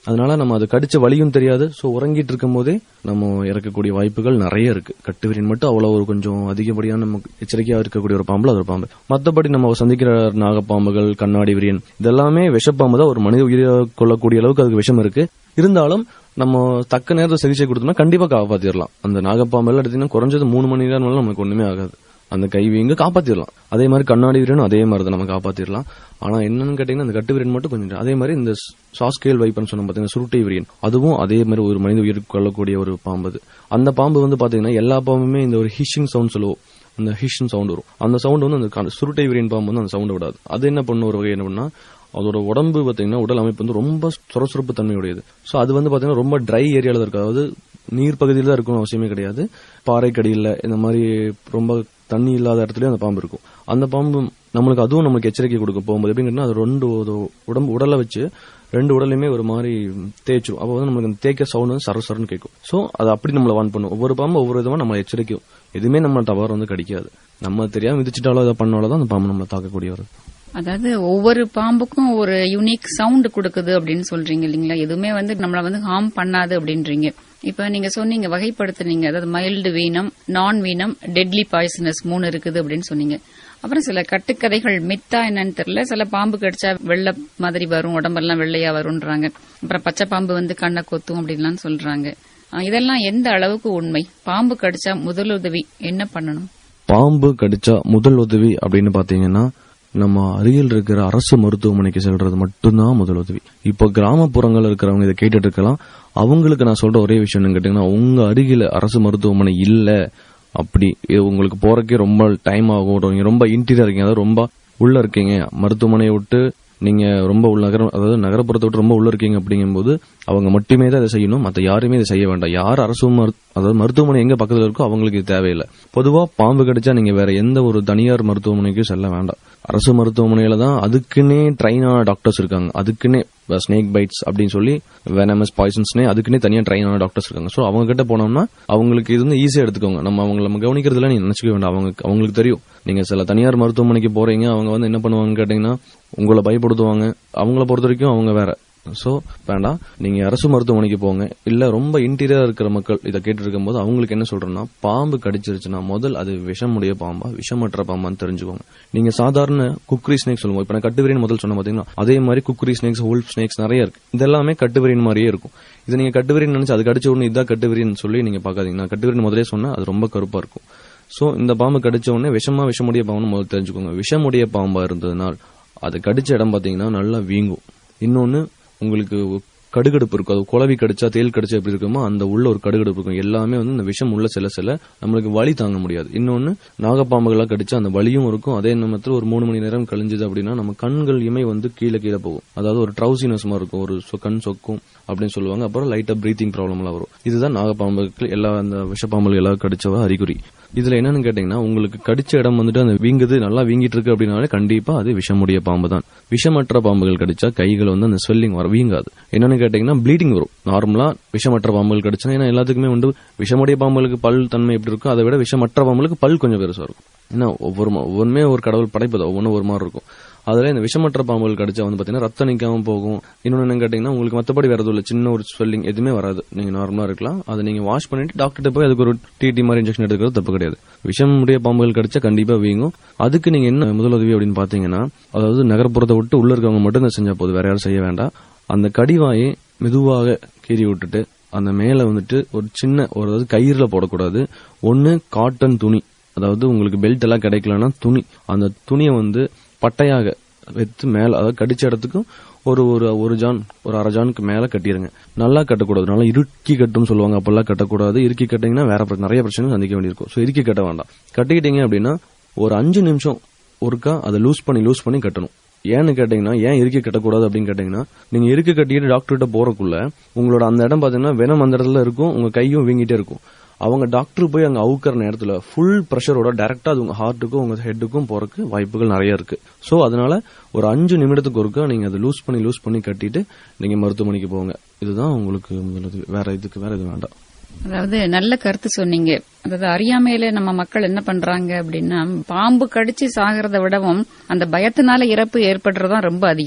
அதனால நம்ம அது கடிச்ச வலியும் தெரியாது சோ உறங்கிட்டு இருக்கும் போதே நம்ம இறக்கக்கூடிய வாய்ப்புகள் நிறைய இருக்கு கட்டுவிரியன் மட்டும் அவ்வளவு ஒரு கொஞ்சம் அதிகப்படியான நமக்கு எச்சரிக்கையா இருக்கக்கூடிய ஒரு பாம்பு அது ஒரு பாம்பு மத்தபடி நம்ம சந்திக்கிற நாகப்பாம்புகள் கண்ணாடி விரியன் இதெல்லாமே விஷப்பாம்பு தான் ஒரு மனித உயிரை கொள்ளக்கூடிய அளவுக்கு அதுக்கு விஷம் இருக்கு இருந்தாலும் நம்ம தக்க நேரத்தில் சிகிச்சை கொடுத்தோம்னா கண்டிப்பா காப்பாத்திடலாம் அந்த நாகப்பாம்பு எல்லாம் எடுத்தீங்கன்னா குறைஞ்சது மூணு மணி நேரம் நமக்கு ஒண்ணுமே ஆகாது அந்த கை வீங்க காப்பாத்திடலாம் அதே மாதிரி கண்ணாடி வீரனும் அதே மாதிரி தான் நம்ம காப்பாத்திடலாம் ஆனா என்னன்னு கேட்டீங்கன்னா அந்த கட்டு வீரன் மட்டும் கொஞ்சம் அதே மாதிரி இந்த சாஸ்கேல் வைப்பன் சொன்ன பாத்தீங்கன்னா சுருட்டை வீரியன் அதுவும் அதே மாதிரி ஒரு மனித உயிர் கொள்ளக்கூடிய ஒரு பாம்பு அது. அந்த பாம்பு வந்து பாத்தீங்கன்னா எல்லா பாம்புமே இந்த ஒரு ஹிஷிங் சவுண்ட் சொல்லுவோம் அந்த ஹிஷன் சவுண்ட் வரும் அந்த சவுண்ட் வந்து அந்த க- சுருட்டை வீரியன் பாம்பு வந்து அந்த சவுண்ட் விடாது அது என்ன பண்ண ஒரு வகை என்ன பண்ணா அதோட உடம்பு பாத்தீங்கன்னா உடல் அமைப்பு வந்து ரொம்ப சுரசுறுப்பு தன்மையுடையது சோ அது வந்து பாத்தீங்கன்னா ரொம்ப ட்ரை ஏரியால தான் இருக்கு அதாவது நீர் பகுதியில் தான் இருக்கணும் அவசியமே கிடையாது பாறைக்கடியில் இந்த மாதிரி ரொம்ப தண்ணி இல்லாத இடத்துலயும் அந்த பாம்பு இருக்கும் அந்த பாம்பு நம்மளுக்கு அதுவும் நம்மளுக்கு எச்சரிக்கை கொடுக்க போகும்போது எப்படின்னு அது ரெண்டு ஒரு உடம்பு உடலை வச்சு ரெண்டு உடலையுமே ஒரு மாதிரி தேய்ச்சிரும் அப்போ வந்து நமக்கு அந்த தேய்க்க சவுண்ட் வந்து சர சரன்னு கேட்கும் சோ அது அப்படி நம்மளை வான் பண்ணும் ஒவ்வொரு பாம்பு ஒவ்வொரு விதமா நம்ம எச்சரிக்கும் எதுவுமே நம்ம டவர் வந்து கடிக்காது நம்ம தெரியாம மிதிச்சிட்டாலோ அதை பண்ணாலோ தான் அந்த பாம்பு நம்ம தாக்கக்கூடிய ஒரு அதாவது ஒவ்வொரு பாம்புக்கும் ஒரு யூனிக் சவுண்ட் கொடுக்குது அப்படின்னு சொல்றீங்க இல்லைங்களா எதுவுமே வந்து நம்மள வந்து ஹார்ம் பண்ணாது அப்படின்றீங்க இப்ப நீங்க சொன்னீங்க வகைப்படுத்துனீங்க அதாவது மைல்டு வீனம் நான் வீனம் டெட்லி பாய்சனஸ் மூணு இருக்குது அப்படின்னு சொன்னீங்க அப்புறம் சில கட்டுக்கதைகள் மித்தா என்னன்னு தெரியல சில பாம்பு கடிச்சா வெள்ளை மாதிரி வரும் உடம்பெல்லாம் வெள்ளையா வரும்ன்றாங்க அப்புறம் பச்சை பாம்பு வந்து கண்ணை கொத்தும் அப்படின்லாம் சொல்றாங்க அஹ் இதெல்லாம் எந்த அளவுக்கு உண்மை பாம்பு கடிச்சா முதலுதவி என்ன பண்ணணும் பாம்பு கடிச்சா முதல் உதவி அப்படின்னு பாத்தீங்கன்னா நம்ம அருகில் இருக்கிற அரசு மருத்துவமனைக்கு செல்றது மட்டும்தான் முதல் உதவி இப்போ கிராமப்புறங்கள் இருக்கிறவங்க இதை கேட்டுட்டு இருக்கலாம் அவங்களுக்கு நான் சொல்ற ஒரே விஷயம் என்னன்னு கேட்டீங்கன்னா உங்க அருகில அரசு மருத்துவமனை இல்ல அப்படி இது உங்களுக்கு போறக்கே ரொம்ப டைம் ஆகும் நீங்க ரொம்ப இன்டீரியர் இருக்கீங்க அதாவது ரொம்ப உள்ள இருக்கீங்க மருத்துவமனையை விட்டு நீங்க ரொம்ப உள்ள நகரம் அதாவது நகரப்புறத்தை விட்டு ரொம்ப உள்ள இருக்கீங்க அப்படிங்கும்போது அவங்க மட்டுமே தான் இதை செய்யணும் மத்த யாருமே இதை செய்ய வேண்டாம் யார் அரசு மரு- அதாவது மருத்துவமனை எங்க பக்கத்துல இருக்கோ அவங்களுக்கு இது தேவையில்லை பொதுவா பாம்பு கடிச்சா நீங்க வேற எந்த ஒரு தனியார் மருத்துவமனைக்கும் செல்ல வேண்டாம் அரசு மருத்துவமனையில தான் அதுக்குன்னே ட்ரைனான டாக்டர்ஸ் இருக்காங்க அதுக்குன்னே ஸ்னேக் பைட்ஸ் அப்படின்னு சொல்லி வெனமஸ் பாய்சன்ஸ்னே அதுக்குன்னே தனியா ட்ரைனான டாக்டர்ஸ் இருக்காங்க சோ அவங்க கிட்ட போனோம்னா அவங்களுக்கு இது வந்து ஈஸியா எடுத்துக்கோங்க நம்ம அவங்கள நம்ம கவனிக்கிறதுல நீங்க நினைச்சுக்க வேண்டாம் அவங்க அவங்களுக்கு தெரியும் நீங்க சில தனியார் மருத்துவமனைக்கு போறீங்க அவங்க வந்து என்ன பண்ணுவாங்கன்னு கேட்டீங்கன்னா உங்களை பயப்படுத்துவாங்க அவங்கள பொறுத்த வரைக்கும் அவங்க வேற சோ வேண்டாம் நீங்க அரசு மருத்துவமனைக்கு போங்க இல்ல ரொம்ப இன்டீரியர் இருக்கிற மக்கள் இதை கேட்டு இருக்கும்போது அவங்களுக்கு என்ன சொல்றேன்னா பாம்பு கடிச்சிருச்சுன்னா முதல் அது விஷமுடைய பாம்பா விஷமற்ற பாம்பான்னு தெரிஞ்சுக்கோங்க நீங்க சாதாரண குக்ரி ஸ்னேக் சொல்லுவோம் இப்ப நான் கட்டுவிரியன் முதல் சொன்ன பாத்தீங்கன்னா அதே மாதிரி குக்ரி ஸ்னேக்ஸ் wolf ஸ்னேக்ஸ் நிறைய இருக்கு இதெல்லாமே கட்டுவிரியன் மாதிரியே இருக்கும் இது நீங்க கட்டுவிரியன் நினைச்சு அது கடிச்ச உடனே இதான் கட்டுவிரியன் சொல்லி நீங்க பாக்காதீங்க நான் கட்டுவிரியன் முதலே சொன்னா அது ரொம்ப கருப்பா இருக்கும் சோ இந்த பாம்பு கடிச்ச உடனே விஷமா விஷமுடைய பாம்புன்னு முதல்ல தெரிஞ்சுக்கோங்க விஷமுடைய பாம்பா இருந்ததுனால் அது கடிச்ச இடம் பாத்தீங்கன்னா நல்லா வீங்கும் இன்னொன்னு உங்களுக்கு கடுகடுப்பு இருக்கும் அது குழவி கடிச்சா தேல் கடிச்சா எப்படி இருக்குமோ அந்த உள்ள ஒரு கடுகடுப்பு இருக்கும் எல்லாமே வந்து இந்த விஷம் உள்ள செல்ல செல்ல நம்மளுக்கு வலி தாங்க முடியாது இன்னொன்னு நாகப்பாம்புகளா கடிச்சா அந்த வலியும் இருக்கும் அதே நேரத்தில் ஒரு மூணு மணி நேரம் கழிஞ்சது அப்படின்னா நம்ம கண்கள் இமை வந்து கீழே கீழே போகும் அதாவது ஒரு ட்ரௌசினஸ் மாதிரி இருக்கும் ஒரு சொ- கண் சொக்கும் அப்படின்னு சொல்லுவாங்க அப்புறம் லைட்டா பிரீத்திங் ப்ராப்ளம்லாம் வரும் இதுதான் நாகப்பாம்புக்கு எல்லா அந்த விஷப்பாம்புகள் எல்லாம் கடிச்சவ அறிகுறி இதுல என்னன்னு கேட்டீங்கன்னா உங்களுக்கு கடிச்ச இடம் வந்துட்டு அந்த வீங்குது நல்லா வீங்கிட்டு இருக்கு அப்படின்னாலே கண்டிப்பா அது விஷமுடைய பாம்பு தான் விஷமற்ற பாம்புகள் கடிச்சா கைகள் வந்து அந்த ஸ்வெல்லிங் வர வீங்காது என்னன்னு கேட்டீங்கன்னா ப்ளீடிங் வரும் நார்மலா விஷமற்ற பாம்புகள் கடிச்சா ஏன்னா எல்லாத்துக்குமே வந்து விஷமுடைய பாம்புகளுக்கு பல் தன்மை எப்படி இருக்கும் அதை விட விஷமற்ற பாம்புகளுக்கு பல் கொஞ்சம் பெருசா இருக்கும் ஏன்னா ஒவ்வொரு ம- ஒவ்வொன்றுமே ஒரு கடவுள் படைப்பது ஒவ்வொன்றும் ஒரு மாதிரி இருக்கும் அதுல இந்த விஷமற்ற பாம்புகள் கடிச்சா வந்து பாத்தீங்கன்னா ரத்தம் நிக்காம போகும் இன்னொன்னு என்ன கேட்டீங்கன்னா உங்களுக்கு மத்தபடி வேற எதுவும் இல்ல சின்ன ஒரு ஸ்வெல்லிங் எதுவுமே வராது நீங்க நார்மலா இருக்கலாம் அதை நீங்க வாஷ் பண்ணிட்டு டாக்டர்கிட்ட போய் அதுக்கு ஒரு டிடி மாதிரி இன்ஜெக்ஷன் எடுக்கிறது தப்பு கிடையாது விஷம் உடைய பாம்புகள் கடிச்சா கண்டிப்பா வீங்கும் அதுக்கு நீங்க என்ன முதலுதவி அப்படின்னு பாத்தீங்கன்னா அதாவது நகர்ப்புறத்தை விட்டு உள்ள இருக்கவங்க மட்டும் இதை செஞ்சா போதும் வேற யாரும் செய்ய வேண்டாம் அந்த கடிவாயை மெதுவாக கீறி விட்டுட்டு அந்த மேல வந்துட்டு ஒரு சின்ன ஒரு அதாவது கயிறுல போடக்கூடாது ஒன்னு காட்டன் துணி அதாவது உங்களுக்கு பெல்ட் எல்லாம் கிடைக்கலன்னா துணி அந்த துணியை வந்து பட்டையாக வெத்து மேல அதாவது கடிச்ச இடத்துக்கும் ஒரு ஒரு ஒரு ஜான் ஒரு அரை ஜானுக்கு மேல கட்டிடுங்க நல்லா கட்டக்கூடாது நல்லா இறுக்கி கட்டுன்னு சொல்லுவாங்க அப்பெல்லாம் கட்டக்கூடாது இறுக்கி கட்டிங்கன்னா வேற பிர- நிறைய பிரச்சனை சந்திக்க வேண்டியிருக்கும் ஸோ இறுக்கி கட்ட வேண்டாம் கட்டிக்கிட்டீங்க அப்படின்னா ஒரு அஞ்சு நிமிஷம் ஒருக்கா அதை லூஸ் பண்ணி லூஸ் பண்ணி கட்டணும் ஏன்னு கேட்டீங்கன்னா ஏன் இறுக்கி கட்டக்கூடாது அப்படின்னு கேட்டீங்கன்னா நீங்க இறுக்கி கட்டிட்டு டாக்டர் கிட்ட போறக்குள்ள உங்களோட அந்த இடம் பாத்தீங்கன்னா வெனம் அந்த இடத்துல இருக்கும் உங்க கையும் வீங்கிட்டே இருக்கும் அவங்க டாக்டர் போய் அங்க அவுக்கிற நேரத்துல ஃபுல் ப்ரெஷரோட டைரக்டா அது உங்க ஹார்ட்டுக்கும் உங்க ஹெட்டுக்கும் போறதுக்கு வாய்ப்புகள் நிறைய இருக்கு சோ அதனால ஒரு அஞ்சு நிமிடத்துக்கு ஒருக்கா நீங்க அதை லூஸ் பண்ணி லூஸ் பண்ணி கட்டிட்டு நீங்க மருத்துவமனைக்கு போங்க இதுதான் உங்களுக்கு முதலுதவி வேற இதுக்கு வேற எதுவும் வேண்டாம் அதாவது நல்ல கருத்து சொன்னீங்க அதாவது அறியாமையில நம்ம மக்கள் என்ன பண்றாங்க அப்படின்னா பாம்பு கடிச்சு சாகிறத விடவும் அந்த பயத்தினால இறப்பு ஏற்படுறதுதான் ரொம்ப அதிகம்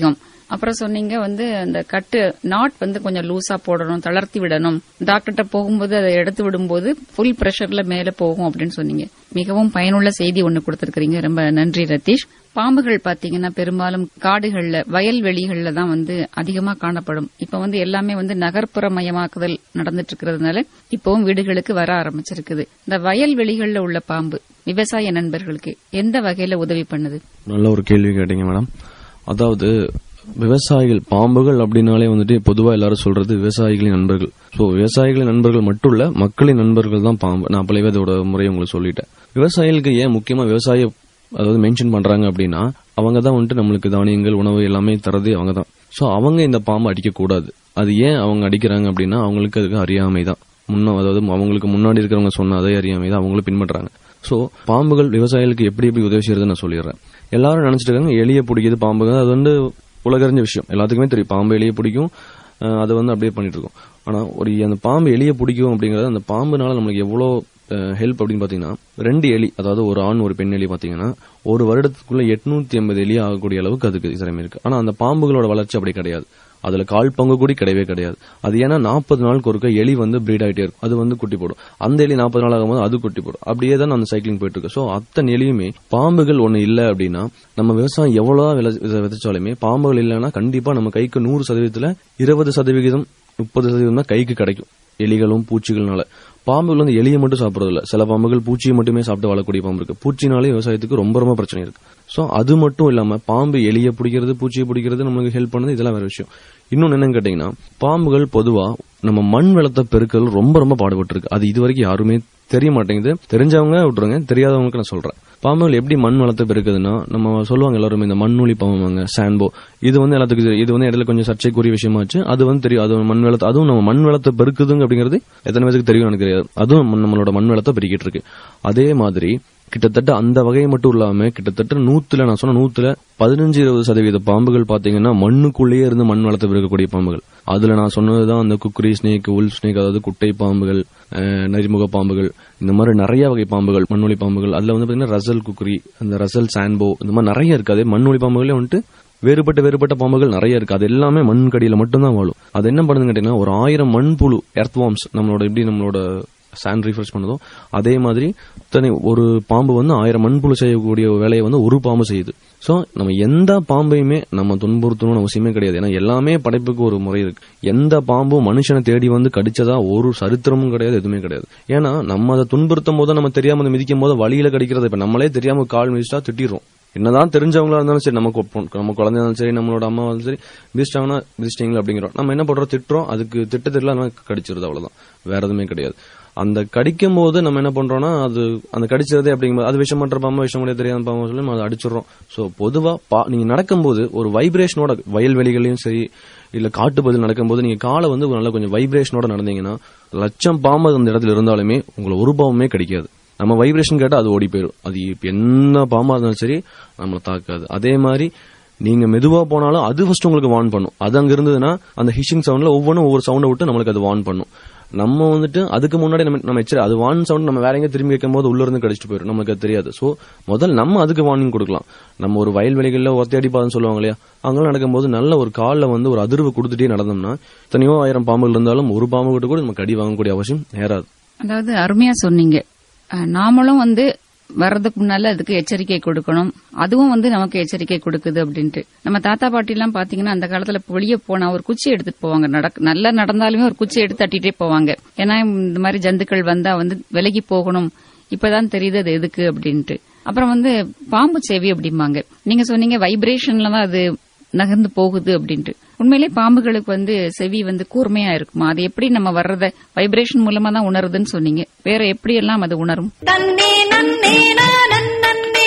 அப்புறம் சொன்னீங்க வந்து அந்த கட்டு நாட் வந்து கொஞ்சம் லூசா போடணும் தளர்த்தி விடணும் டாக்டர்கிட்ட போகும்போது அதை எடுத்து விடும்போது ஃபுல் பிரஷர்ல மேல போகும் அப்படின்னு சொன்னீங்க மிகவும் பயனுள்ள செய்தி ஒன்னு கொடுத்திருக்கீங்க ரொம்ப நன்றி ரதீஷ் பாம்புகள் பாத்தீங்கன்னா பெரும்பாலும் காடுகள்ல வயல்வெளிகள்ல தான் வந்து அதிகமா காணப்படும் இப்ப வந்து எல்லாமே வந்து நகர்ப்புற மயமாக்குதல் நடந்துட்டு இருக்கிறதுனால இப்பவும் வீடுகளுக்கு வர ஆரம்பிச்சிருக்குது இந்த வயல்வெளிகள்ல உள்ள பாம்பு விவசாய நண்பர்களுக்கு எந்த வகையில உதவி பண்ணுது நல்ல ஒரு கேள்வி கேட்டீங்க மேடம் அதாவது விவசாயிகள் பாம்புகள் அப்படின்னாலே வந்துட்டு பொதுவா எல்லாரும் சொல்றது விவசாயிகளின் நண்பர்கள் சோ விவசாயிகளின் நண்பர்கள் மட்டும் இல்ல மக்களின் நண்பர்கள் தான் பாம்பு நான் அப்பளவே அதோட முறையை உங்களுக்கு சொல்லிட்டேன் விவசாயிகளுக்கு ஏன் முக்கியமா விவசாய அதாவது மென்ஷன் பண்றாங்க அப்படின்னா அவங்க தான் வந்துட்டு நம்மளுக்கு தானியங்கள் உணவு எல்லாமே தரது அவங்க தான் சோ அவங்க இந்த பாம்பு அடிக்க கூடாது அது ஏன் அவங்க அடிக்கிறாங்க அப்படின்னா அவங்களுக்கு அதுக்கு அறியாமை தான் முன்ன அதாவது அவங்களுக்கு முன்னாடி இருக்கிறவங்க சொன்ன அதே அறியாமை தான் அவங்களும் பின்பற்றாங்க சோ பாம்புகள் விவசாயிகளுக்கு எப்படி எப்படி உதவி செய்யறதுன்னு நான் சொல்லிடுறேன் எல்லாரும் நினைச்சிட்டு இருக்காங்க எலிய பிடிக்குது பாம்புங்க அது வந்து உலகறிஞ்ச விஷயம் எல்லாத்துக்குமே தெரியும் பாம்பு எலிய பிடிக்கும் அஹ் அதை வந்து அப்படியே பண்ணிட்டு இருக்கோம் ஆனா ஒரு அந்த பாம்பு எலிய பிடிக்கும் அப்படிங்கறது அந்த பாம்புனால நம்மளுக்கு எவ்வளோ ஹெல்ப் அப்படின்னு பாத்தீங்கன்னா ரெண்டு எலி அதாவது ஒரு ஆண் ஒரு பெண் எலி பாத்தீங்கன்னா ஒரு வருடத்துக்குள்ள எட்நூத்தி எண்பது எலி ஆகக்கூடிய அளவுக்கு அதுக்கு திறமை இருக்கு ஆனா அந்த பாம்புகளோட வளர்ச்சி அப்படி கிடையாது அதுல கால் பங்கு கூட கிடையவே கிடையாது அது ஏன்னா நாற்பது நாளுக்கு ஒருக்க எலி வந்து பிரீட் ஆயிட்டே இருக்கும் அது வந்து குட்டி போடும் அந்த எலி நாற்பது நாள் ஆகும்போது அது குட்டி போடும் அப்படியே தான் அந்த சைக்கிளிங் போயிட்டு இருக்கு சோ அத்தனை எலியுமே பாம்புகள் ஒண்ணு இல்ல அப்படின்னா நம்ம விவசாயம் எவ்வளவு விளை- விதை- விதைச்சாலுமே பாம்புகள் இல்லைன்னா கண்டிப்பா நம்ம கைக்கு நூறு சதவீதத்துல இருபது சதவிகிதம் முப்பது சதவீதம் தான் கைக்கு கிடைக்கும் எலிகளும் பூச்சிகள்னால பாம்புகள் வந்து எலியை மட்டும் சாப்பிடுறது இல்ல சில பாம்புகள் பூச்சியை மட்டுமே சாப்பிட்டு வாழக்கூடிய பாம்பு இருக்கு பூச்சினாலே விவசாயத்துக்கு ரொம்ப ரொம்ப பிரச்சனை இருக்கு சோ அது மட்டும் இல்லாம பாம்பு எலியை பிடிக்கிறது பூச்சியை பிடிக்கிறது நமக்கு ஹெல்ப் பண்ணுது இதெல்லாம் வேற விஷயம் இன்னொன்னு என்னன்னு கேட்டீங்கன்னா பாம்புகள் பொதுவா நம்ம மண் வளத்தை பெருக்கள் ரொம்ப ரொம்ப பாடுபட்டு இருக்கு அது இது வரைக்கும் யாருமே தெரிய மாட்டேங்குது தெரிஞ்சவங்க விட்டுருங்க தெரியாதவங்களுக்கு நான் சொல்றேன் பாம்புகள் எப்படி மண் வளத்தை பெருக்குதுன்னா நம்ம சொல்லுவாங்க எல்லாருமே இந்த மண்ணுளி பாம்புங்க சான்போ இது வந்து எல்லாத்துக்கும் தெரியும். இது வந்து இடையில கொஞ்சம் சர்ச்சைக்குரிய விஷயமாச்சு அது வந்து தெரியும் அது மண் வளத்தை அதுவும் நம்ம மண் வளத்தை பெருக்குதுங்க அப்படிங்கிறது எத்தனை பேருக்கு தெரியும் எனக்கு தெரியாது அதுவும் நம்ம- நம்மளோட மண் வளத்தை பெருக்கிட்டு இருக்கு அதே மாதிரி கிட்டத்தட்ட அந்த வகையை மட்டும் இல்லாம கிட்டத்தட்ட நூத்துல நான் சொன்ன நூத்துல பதினஞ்சு இருபது சதவீத பாம்புகள் பாத்தீங்கன்னா மண்ணுக்குள்ளேயே இருந்து மண் வளத்தை பெருக்கக்கூடிய பாம்புகள் அதுல நான் சொன்னதுதான் அந்த குக்குரி ஸ்னேக் உல் ஸ்னேக் அதாவது குட்டை பாம்புகள் அஹ், நரிமுக பாம்புகள் இந்த மாதிரி நிறைய வகை பாம்புகள் மண்ணுளி பாம்புகள் அதுல வந்து பாத்தீங்கன்னா ரசல் குக்குரி அந்த ரசல் சான்போ இந்த மாதிரி நிறைய இருக்கு அதே மண்ணுளி பாம்புகளே வந்துட்டு வேறுபட்ட வேறுபட்ட பாம்புகள் நிறைய இருக்கு அது எல்லாமே மண் கடியில மட்டும்தான் வாழும் அது என்ன பண்ணுதுன்னு கேட்டீங்கன்னா ஒரு ஆயிரம் மண்புழு எர்த்வாம்ஸ் நம்மளோட எப்படி நம்மளோட சாண்ட் ரீஃப்ரெஷ் பண்ணுதோ அதே மாதிரி தனி ஒரு பாம்பு வந்து ஆயிரம் மண்புழு செய்யக்கூடிய வேலையை வந்து ஒரு பாம்பு செய்யுது சோ நம்ம எந்த பாம்பையுமே நம்ம துன்புறுத்தணும்னு அவசியமே கிடையாது ஏன்னா எல்லாமே படைப்புக்கு ஒரு முறை இருக்கு எந்த பாம்பும் மனுஷனை தேடி வந்து கடிச்சதா ஒரு சரித்திரமும் கிடையாது எதுவுமே கிடையாது ஏன்னா நம்ம அதை துன்புறுத்தும் போது நம்ம தெரியாம அதை மிதிக்கும் போது வழியில கடிக்கிறது இப்ப நம்மளே தெரியாம கால் மிதிச்சா திட்டிடுறோம் என்னதான் தெரிஞ்சவங்களா இருந்தாலும் சரி நம்ம கொ- நம்ம குழந்தையா இருந்தாலும் சரி நம்மளோட அம்மா இருந்தாலும் சரி மிதிச்சிட்டாங்கன்னா மிதிச்சிட்டீங்களா அப்படிங்கிறோம் நம்ம என்ன பண்றோம் திட்டுறோம் அதுக்கு திட்டத்தில கடிச்சிருது அவ்வளவுதான் வேற எதுவுமே கிடையாது அந்த கடிக்கும் போது நம்ம என்ன பண்றோம்னா அது அந்த கடிச்சதே அப்படிங்கும்போது அது விஷம் பண்ற பாம்பு விஷம் முடிய தெரியாத பாம்பு சொல்லி நம்ம அதை அடிச்சிடுறோம் சோ பொதுவா பா- நீங்க நடக்கும்போது ஒரு வைப்ரேஷனோட வயல்வெளிகளையும் சரி இல்ல காட்டு பதில் நடக்கும்போது நீங்க காலை வந்து ஒரு நல்ல கொஞ்சம் வைப்ரேஷனோட நடந்தீங்கன்னா லட்சம் பாம்பு அந்த இடத்துல இருந்தாலுமே உங்களை ஒரு பாம்புமே கடிக்காது நம்ம வைப்ரேஷன் கேட்டா அது ஓடி போயிடும் அது இப்ப என்ன பாம்பா இருந்தாலும் சரி நம்மள தாக்காது அதே மாதிரி நீங்க மெதுவா போனாலும் அது ஃபர்ஸ்ட் உங்களுக்கு வார்ன் பண்ணும் அது அங்க இருந்ததுன்னா அந்த ஹிஷிங் சவுண்ட்ல ஒவ்வொன்றும் ஒவ்வொரு சவுண்டை விட்டு நம்மளுக்கு அது வார்ன் பண்ணும் நம்ம வந்துட்டு அதுக்கு முன்னாடி நம்ம நம்ம எச்சரி அது வார்ன் சவுண்ட் நம்ம வேற எங்க திரும்பி வைக்கும் போது உள்ள இருந்து கடிச்சிட்டு போயிடும் நமக்கு அது தெரியாது சோ முதல் நம்ம அதுக்கு வார்னிங் கொடுக்கலாம் நம்ம ஒரு வயல்வெளிகள்ல ஒத்தையடி பாதம் சொல்லுவாங்க இல்லையா அங்கெல்லாம் நடக்கும்போது நல்ல ஒரு கால்ல வந்து ஒரு அதிர்வு கொடுத்துட்டே நடந்தோம்னா எத்தனையோ ஆயிரம் பாம்புகள் இருந்தாலும் ஒரு பாம்பு கிட்ட கூட நம்ம கடி வாங்கக்கூடிய அவசியம் நேராது அதாவது அருமையா சொன்னீங்க அஹ், நாமளும் வந்து வர்றதுக்கு முன்னால அதுக்கு எச்சரிக்கை கொடுக்கணும் அதுவும் வந்து நமக்கு எச்சரிக்கை கொடுக்குது அப்படின்ட்டு நம்ம தாத்தா பாட்டி எல்லாம் பாத்தீங்கன்னா அந்த காலத்துல வெளியே போனா ஒரு குச்சி எடுத்துட்டு போவாங்க நடக்க நல்லா நடந்தாலுமே ஒரு குச்சி எடுத்து தட்டிட்டே போவாங்க ஏன்னா இந்த மாதிரி ஜந்துக்கள் வந்தா வந்து விலகி போகணும் இப்பதான் தெரியுது அது எதுக்கு அப்படின்ட்டு அப்புறம் வந்து பாம்பு செவி அப்படிம்பாங்க நீங்க சொன்னீங்க வைப்ரேஷன்ல தான் அது நகர்ந்து போகுது அப்படின்ட்டு உண்மையிலே பாம்புகளுக்கு வந்து செவி வந்து கூர்மையா இருக்குமா அது எப்படி நம்ம வர்றத வைப்ரேஷன் மூலமா தான் உணருதுன்னு சொன்னீங்க வேற எப்படி எல்லாம் அது உணரும் தன்னே நன்னே நானன் நன்னே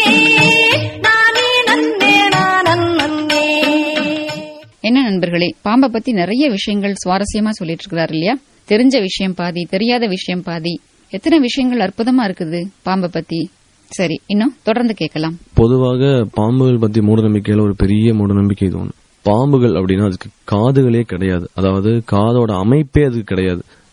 நானே நன்னே நானன் நன்னே என்ன நண்பர்களே பாம்பை பத்தி நிறைய விஷயங்கள் சுவாரஸ்யமா சொல்லிட்டு இருக்கிறாரு இல்லையா தெரிஞ்ச விஷயம் பாதி தெரியாத விஷயம் பாதி எத்தனை விஷயங்கள் அற்புதமா இருக்குது பாம்பை பத்தி சரி இன்னும் தொடர்ந்து கேட்கலாம் பொதுவாக பாம்புகள் பத்தி மூடநம்பிக்கையில ஒரு பெரிய மூடநம்பிக்கை இது ஒண்ணு பாம்புகள் அப்படின்னா அதுக்கு காதுகளே கிடையாது அதாவது காதோட அமைப்பே அதுக்கு கிடையாது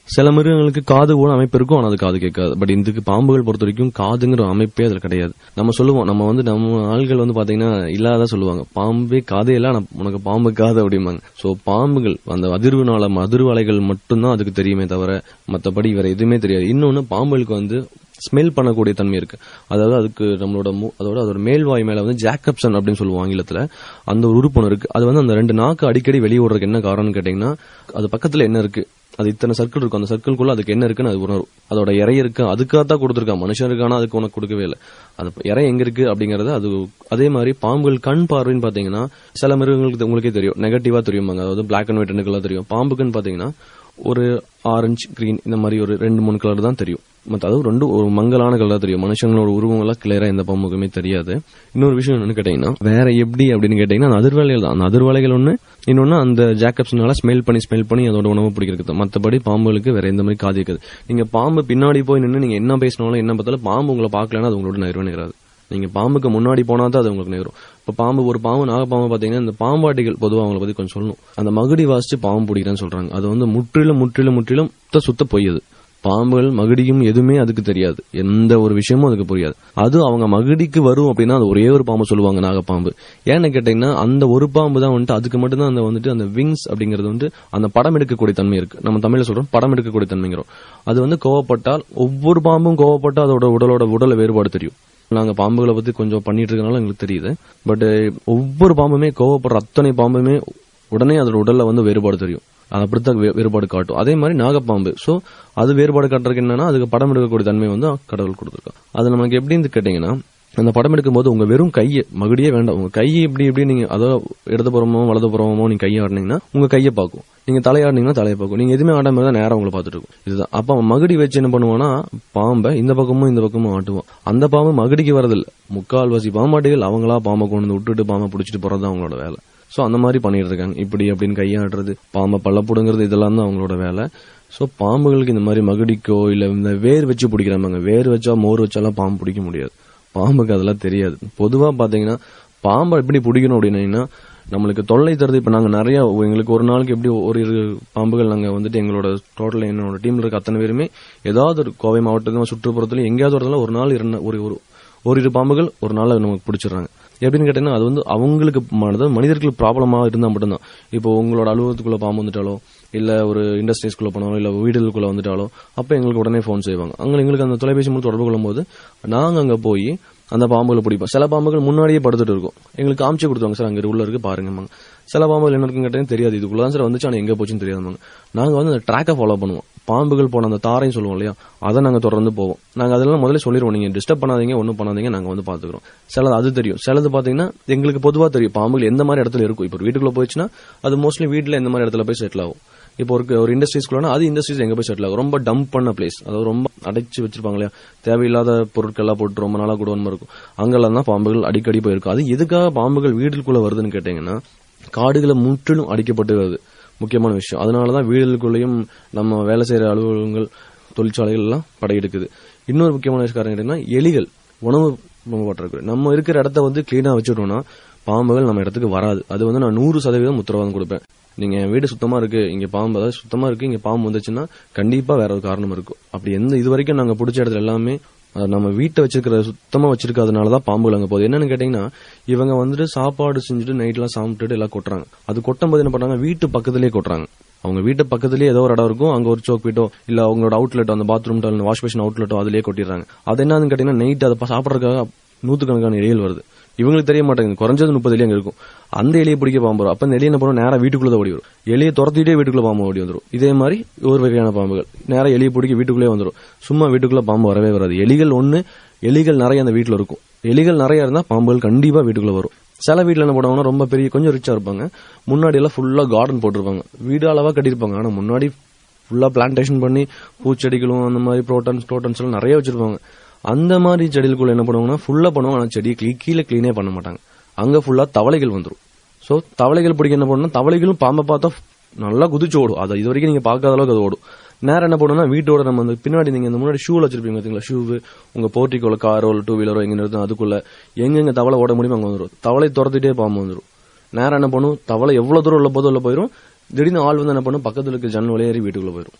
சில மிருகங்களுக்கு காது கூட அமைப்பு இருக்கும் ஆனா அது காது கேட்காது பட் இதுக்கு பாம்புகள் பொறுத்த வரைக்கும் காதுங்கிற அமைப்பே அதுல கிடையாது நம்ம சொல்லுவோம் நம்ம வந்து நம்ம ஆள்கள் வந்து பாத்தீங்கன்னா இல்லாத சொல்லுவாங்க பாம்பே காதே இல்ல ஆனா உனக்கு பாம்பு காது அப்படிம்பாங்க சோ பாம்புகள் அந்த அதிர்வுனால அதிர்வு அலைகள் மட்டும்தான் அதுக்கு தெரியுமே தவிர மத்தபடி வேற எதுவுமே தெரியாது இன்னொன்னு பாம்புகளுக்கு வந்து ஸ்மெல் பண்ணக்கூடிய தன்மை இருக்கு அதாவது அதுக்கு நம்மளோட மூ- அதோட அதோட மேல்வாய் மேல வந்து ஜாக்கப்சன் அப்படின்னு சொல்லுவோம் ஆங்கிலத்துல அந்த ஒரு உறுப்பு ஒண்ணு இருக்கு அது வந்து அந்த ரெண்டு நாக்கு அடிக்கடி வெளியே விடுறதுக்கு என்ன காரணம்னு கேட்டீங்கன்னா அது பக்கத்துல என்ன இருக்கு அது இத்தனை சர்க்கிள் இருக்கும் அந்த சர்க்கிள்குள்ள அதுக்கு என்ன இருக்குன்னு அது உணரும் அதோட இறை இருக்கு அதுக்காக தான் கொடுத்துருக்கான் மனுஷனுக்கான அதுக்கு உனக்கு கொடுக்கவே இல்லை அது இறை எங்க இருக்கு அப்படிங்கறது அது அதே மாதிரி பாம்புகள் கண் பார்வைன்னு பாத்தீங்கன்னா சில மிருகங்களுக்கு இது உங்களுக்கே தெரியும் நெகட்டிவா தெரியுமாங்க அதாவது பிளாக் அண்ட் ஒயிட் எனக்குலாம் தெரியும் பாம்புக்குன்னு பாத்தீங்கன்னா ஒரு ஆரஞ்சு கிரீன் இந்த மாதிரி ஒரு ரெண்டு மூணு கலர் தான் தெரியும் மத்த அதுவும் ரெண்டு ஒரு மங்கலான கலர் தெரியும் மனுஷங்களோட உருவம் எல்லாம் கிளியரா எந்த பாம்புக்குமே தெரியாது இன்னொரு விஷயம் என்னன்னு கேட்டீங்கன்னா வேற எப்படி அப்படின்னு கேட்டீங்கன்னா அந்த அதிர்வலைகள் தான் அந்த அதிர்வலைகள் ஒண்ணு இன்னொன்னு அந்த ஜாக்கப்ஸ்னால ஸ்மெல் பண்ணி ஸ்மெல் பண்ணி அதோட உணவு பிடிக்கிறது மத்தபடி பாம்புகளுக்கு வேற எந்த மாதிரி காது இருக்காது நீங்க பாம்பு பின்னாடி போய் நின்று நீங்க என்ன பேசினாலும் என்ன பார்த்தாலும் பாம்பு உங்களை பார்க்கலன்னா அது உங்களோட நகரவே நகராது நீங்க பாம்புக்கு முன்னாடி போனா தான் அது உங்களுக்கு நேரும் இப்ப பாம்பு ஒரு பாம்பு நாகப்பாம்பு பாத்தீங்கன்னா இந்த பாம்பாட்டிகள் பொதுவா அவங்கள பத்தி கொஞ்சம் சொல்லணும் அந்த மகுடி வாசிச்சு பாம்பு பிடிக்கிறேன்னு சொல்றாங்க அது வந்து முற்றிலும் முற்றிலும் முற்றிலும் சுத்த சுத்த பொய்யது பாம்புகள் மகுடியும் எதுவுமே அதுக்கு தெரியாது எந்த ஒரு விஷயமும் அதுக்கு புரியாது அது அவங்க மகுடிக்கு வரும் அப்படின்னா அது ஒரே ஒரு பாம்பு சொல்லுவாங்க நாகப்பாம்பு ஏன்னு கேட்டீங்கன்னா அந்த ஒரு பாம்பு தான் வந்துட்டு அதுக்கு மட்டும்தான் அந்த வந்துட்டு அந்த விங்ஸ் அப்படிங்கிறது வந்து அந்த படம் எடுக்கக்கூடிய தன்மை இருக்கு நம்ம தமிழ்ல சொல்றோம் படம் எடுக்கக்கூடிய தன்மைங்கிறோம் அது வந்து கோவப்பட்டால் ஒவ்வொரு பாம்பும் கோவப்பட்டா அதோட உடலோட உடல வேறுபாடு தெரியும் நாங்க பாம்புகளை பத்தி கொஞ்சம் பண்ணிட்டு இருக்கனால எங்களுக்கு தெரியுது பட் ஒவ்வொரு பாம்புமே கோவப்படுற அத்தனை பாம்புமே உடனே அதோட உடல்ல வந்து வேறுபாடு தெரியும் அது அப்படித்தான் வே- வேறுபாடு காட்டும் அதே மாதிரி நாகப்பாம்பு சோ அது வேறுபாடு காட்டுறதுக்கு என்னன்னா அதுக்கு படம் எடுக்கக்கூடிய தன்மை வந்து கடவுள் கொடுத்துருக்கோம் அது நமக்கு எப்படின்னு கேட்டீங்கன்னா அந்த படம் எடுக்கும்போது உங்க வெறும் கையை மகுடியே வேண்டாம் உங்க கையை இப்படி இப்படி நீங்க அதோ இடது புறமோ வலது புறமோ நீங்க கையை ஆடினீங்கன்னா உங்க கையை பார்க்கும் நீங்க தலையாடினீங்கன்னா தலையை பார்க்கும் நீங்க எதுவுமே ஆடாம தான் நேரம் உங்களை பார்த்துட்டு இருக்கும் இதுதான் அப்ப அவன் மகுடி வச்சு என்ன பண்ணுவான்னா பாம்பை இந்த பக்கமும் இந்த பக்கமும் ஆட்டுவான் அந்த பாம்பு மகுடிக்கு வரதில்ல முக்கால்வாசி பாம்பாட்டிகள் அவங்களா பாம்பை கொண்டு வந்து விட்டுட்டு பாம்பை பிடிச்சிட்டு போறது அவங்களோட வேலை சோ அந்த மாதிரி பண்ணிட்டு இருக்காங்க இப்படி அப்படின்னு கையாடுறது பாம்பை பள்ள புடுங்கிறது இதெல்லாம் தான் அவங்களோட வேலை சோ பாம்புகளுக்கு இந்த மாதிரி மகுடிக்கோ இல்ல இந்த வேர் வச்சு பிடிக்கிறாங்க வேர் வச்சா மோர் வச்சாலாம் பாம்பு பிடிக்க முடியாது பாம்புக்கு அதெல்லாம் தெரியாது பொதுவா பாத்தீங்கன்னா பாம்பை எப்படி பிடிக்கணும் அப்படின்னா நம்மளுக்கு தொல்லை தருது இப்ப நாங்க நிறைய எங்களுக்கு ஒரு நாளுக்கு எப்படி ஒரு இரு பாம்புகள் நாங்க வந்துட்டு எங்களோட டோட்டல் என்னோட டீம்ல இருக்க அத்தனை பேருமே ஏதாவது ஒரு கோவை மாவட்டத்துல சுற்றுப்புறத்துல எங்கேயாவது ஒரு இடத்துல ஒரு நாள் இரண்டு ஒரு ஒரு ஓரிரு பாம்புகள் ஒரு நாள் நமக்கு பிடிச்சிடுறாங்க எப்படின்னு கேட்டீங்கன்னா அது வந்து அவங்களுக்கு ம- அதாவது மனிதர்களுக்கு ப்ராப்ளமா இருந்தா மட்டும்தான் இப்போ உங்களோட அலுவலகத்துக்குள்ள பாம்பு வந்துட்டாலோ இல்ல ஒரு இண்டஸ்ட்ரீஸ்குள்ள போனாலோ இல்ல வீடுகளுக்குள்ள வந்துட்டாலோ அப்ப எங்களுக்கு உடனே ஃபோன் செய்வாங்க அங்க எங்களுக்கு அந்த தொலைபேசி மூலம் தொடர்பு கொள்ளும்போது நாங்க அங்க போய் அந்த பாம்புகளை பிடிப்போம் சில பாம்புகள் முன்னாடியே படுத்துட்டு இருக்கும் எங்களுக்கு காமிச்சு கொடுத்தாங்க சார் அங்க உள்ள இருக்கு பாருங்கம்மாங்க சில பாம்புகள் என்ன இருக்குன்னு கேட்டீங்கன்னா தெரியாது இதுக்குள்ளதான் சார் வந்துச்சு ஆனா எங்க போச்சுன்னு தெரியாதுமாங்க நாங்க வந்து அந்த ட்ராக்கை ஃபாலோ பண்ணுவோம் பாம்புகள் போன அந்த தாரையும் சொல்லுவோம் இல்லையா அதை நாங்க தொடர்ந்து போவோம் நாங்க அதெல்லாம் முதல்ல சொல்லிடுவோம் நீங்க டிஸ்டர்ப் பண்ணாதீங்க ஒன்றும் பண்ணாதீங்க நாங்க வந்து பாத்துக்கிறோம் சிலது அது தெரியும் சிலது பாத்தீங்கன்னா எங்களுக்கு பொதுவா தெரியும் பாம்புகள் எந்த மாதிரி இடத்துல இருக்கும் இப்போ ஒரு வீட்டுக்குள்ள போயிடுச்சுன்னா அது மோஸ்ட்லி வீட்டுல எந்த மாதிரி இடத்துல போய் செட்டில் ஆகும் இப்போ ஒரு ஒரு இண்டஸ்ட்ரீஸ்க்குள்ளனா அது இண்டஸ்ட்ரீஸ் எங்க போய் செட்டில் ஆகும் ரொம்ப டம்ப் பண்ண பிளேஸ் அதாவது ரொம்ப அடைச்சு வச்சிருப்பாங்க இல்லையா தேவையில்லாத பொருட்கள் எல்லாம் போட்டு ரொம்ப நாளா குடோன்மா இருக்கும் அங்கெல்லாம் தான் பாம்புகள் அடிக்கடி போயிருக்கும் அது எதுக்காக பாம்புகள் வீடுக்குள்ள வருதுன்னு கேட்டீங்கன்னா காடுகளை முற்றிலும் அடிக்கப்பட்டு வருது முக்கியமான விஷயம் அதனாலதான் வீடுகளுக்குள்ளேயும் நம்ம வேலை செய்யற அலுவலகங்கள் தொழிற்சாலைகள் எல்லாம் படையெடுக்குது இன்னொரு முக்கியமான விஷயம் காரணம் கேட்டீங்கன்னா எலிகள் உணவு பற்றாக்குறை நம்ம இருக்கிற இடத்த வந்து கிளீனா வச்சுட்டோம்னா பாம்புகள் நம்ம இடத்துக்கு வராது அது வந்து நான் நூறு சதவீதம் உத்தரவாதம் கொடுப்பேன் நீங்க என் வீடு சுத்தமா இருக்கு இங்க பாம்பு அதாவது சுத்தமா இருக்கு இங்க பாம்பு வந்துச்சுன்னா கண்டிப்பா வேற ஒரு காரணம் இருக்கும் அப்படி எந்த இது வரைக்கும் நாங்க பிடிச்ச இடத்துல எல்லாமே அது நம்ம வீட்டை வச்சிருக்கிற சுத்தமா வச்சிருக்கிறதுனால தான் பாம்புகள் அங்க போகுது என்னன்னு கேட்டீங்கன்னா இவங்க வந்துட்டு சாப்பாடு செஞ்சுட்டு நைட்லாம் சாப்பிட்டுட்டு எல்லாம் கொட்டுறாங்க அது கொட்டும் போது என்ன பண்றாங்க வீட்டு பக்கத்திலேயே கொட்டுறாங்க அவங்க வீட்டு பக்கத்துலயே ஏதோ ஒரு இடம் இருக்கும் அங்க ஒரு சோக் வீட்டோ இல்ல அவங்களோட அவுட்லெட் அந்த பாத்ரூம் வாஷ் பேஷன் அவுட்லெட்டோ அதுலயே கொட்டிடுறாங்க அது என்னன்னு கேட்டீங்கன்னா நைட் அதை சாப்பிடறதுக்காக நூத்துக்கணக்கான எலிகள் வருது இவங்களுக்கு தெரிய மாட்டேங்குது குறைஞ்சது முப்பது எலி அங்க இருக்கும் அந்த எலியை பிடிக்க பாம்பு வரும் அப்ப அந்த எலி என்ன பண்ணும் நேரா வீட்டுக்குள்ள தான் ஓடி வரும் எலியை துரத்திட்டே வீட்டுக்குள்ள பாம்பு ஓடி வந்துரும் இதே மாதிரி ஒரு வகையான பாம்புகள் நேரா எலியை பிடிக்க வீட்டுக்குள்ளே வந்துரும் சும்மா வீட்டுக்குள்ள பாம்பு வரவே வராது எலிகள் ஒண்ணு எலிகள் நிறைய அந்த வீட்டுல இருக்கும் எலிகள் நிறைய இருந்தா பாம்புகள் கண்டிப்பா வீட்டுக்குள்ள வரும் சில வீட்ல என்ன பண்ணுவாங்கன்னா ரொம்ப பெரிய கொஞ்சம் ரிச்சா இருப்பாங்க முன்னாடி எல்லாம் ஃபுல்லா கார்டன் போட்டிருப்பாங்க வீடு அளவா கட்டியிருப்பாங்க ஆனா முன்னாடி ஃபுல்லா பிளான்டேஷன் பண்ணி பூச்செடிகளும் அந்த மாதிரி ப்ரோட்டன்ஸ் ப்ரோட்டன்ஸ் எல்லாம் நிறைய வச்சிருப்பாங்க அந்த மாதிரி செடிகளுக்குள்ள என்ன பண்ணுவாங்கன்னா ஃபுல்லா பண்ணுவாங்க ஆனா செடியை clean- கீழே கிளீனே பண்ண மாட்டாங்க அங்க ஃபுல்லா தவளைகள் வந்துரும் சோ தவளைகள் பிடிக்க என்ன பண்ணணும் தவளைகளும் பாம்பை பார்த்தா நல்லா குதிச்சு ஓடும் அதை இது வரைக்கும் நீங்க பார்க்காத அளவுக்கு அது ஓடும் நேரம் என்ன பண்ணுன்னா வீட்டோட நம்ம அந்த பின்னாடி நீங்க இந்த முன்னாடி ஷூல வச்சிருப்பீங்க பாத்தீங்களா ஷூ உங்க போர்ட்டிக்கோல காரோ டூ வீலரோ எங்க நிறுத்தும் அதுக்குள்ள எங்கெங்க தவளை ஓட முடியுமோ அங்க வந்துரும் தவளை துரத்திட்டே பாம்பு வந்துரும் நேரம் என்ன பண்ணும் தவளை எவ்வளவு தூரம் உள்ள போதும் உள்ள போயிரும் திடீர்னு ஆள் வந்து என்ன பண்ணும் பக்கத்துல இருக்க ஜன்னல் வழியா ஏறி வீட்டுக்குள்ள போயிரும்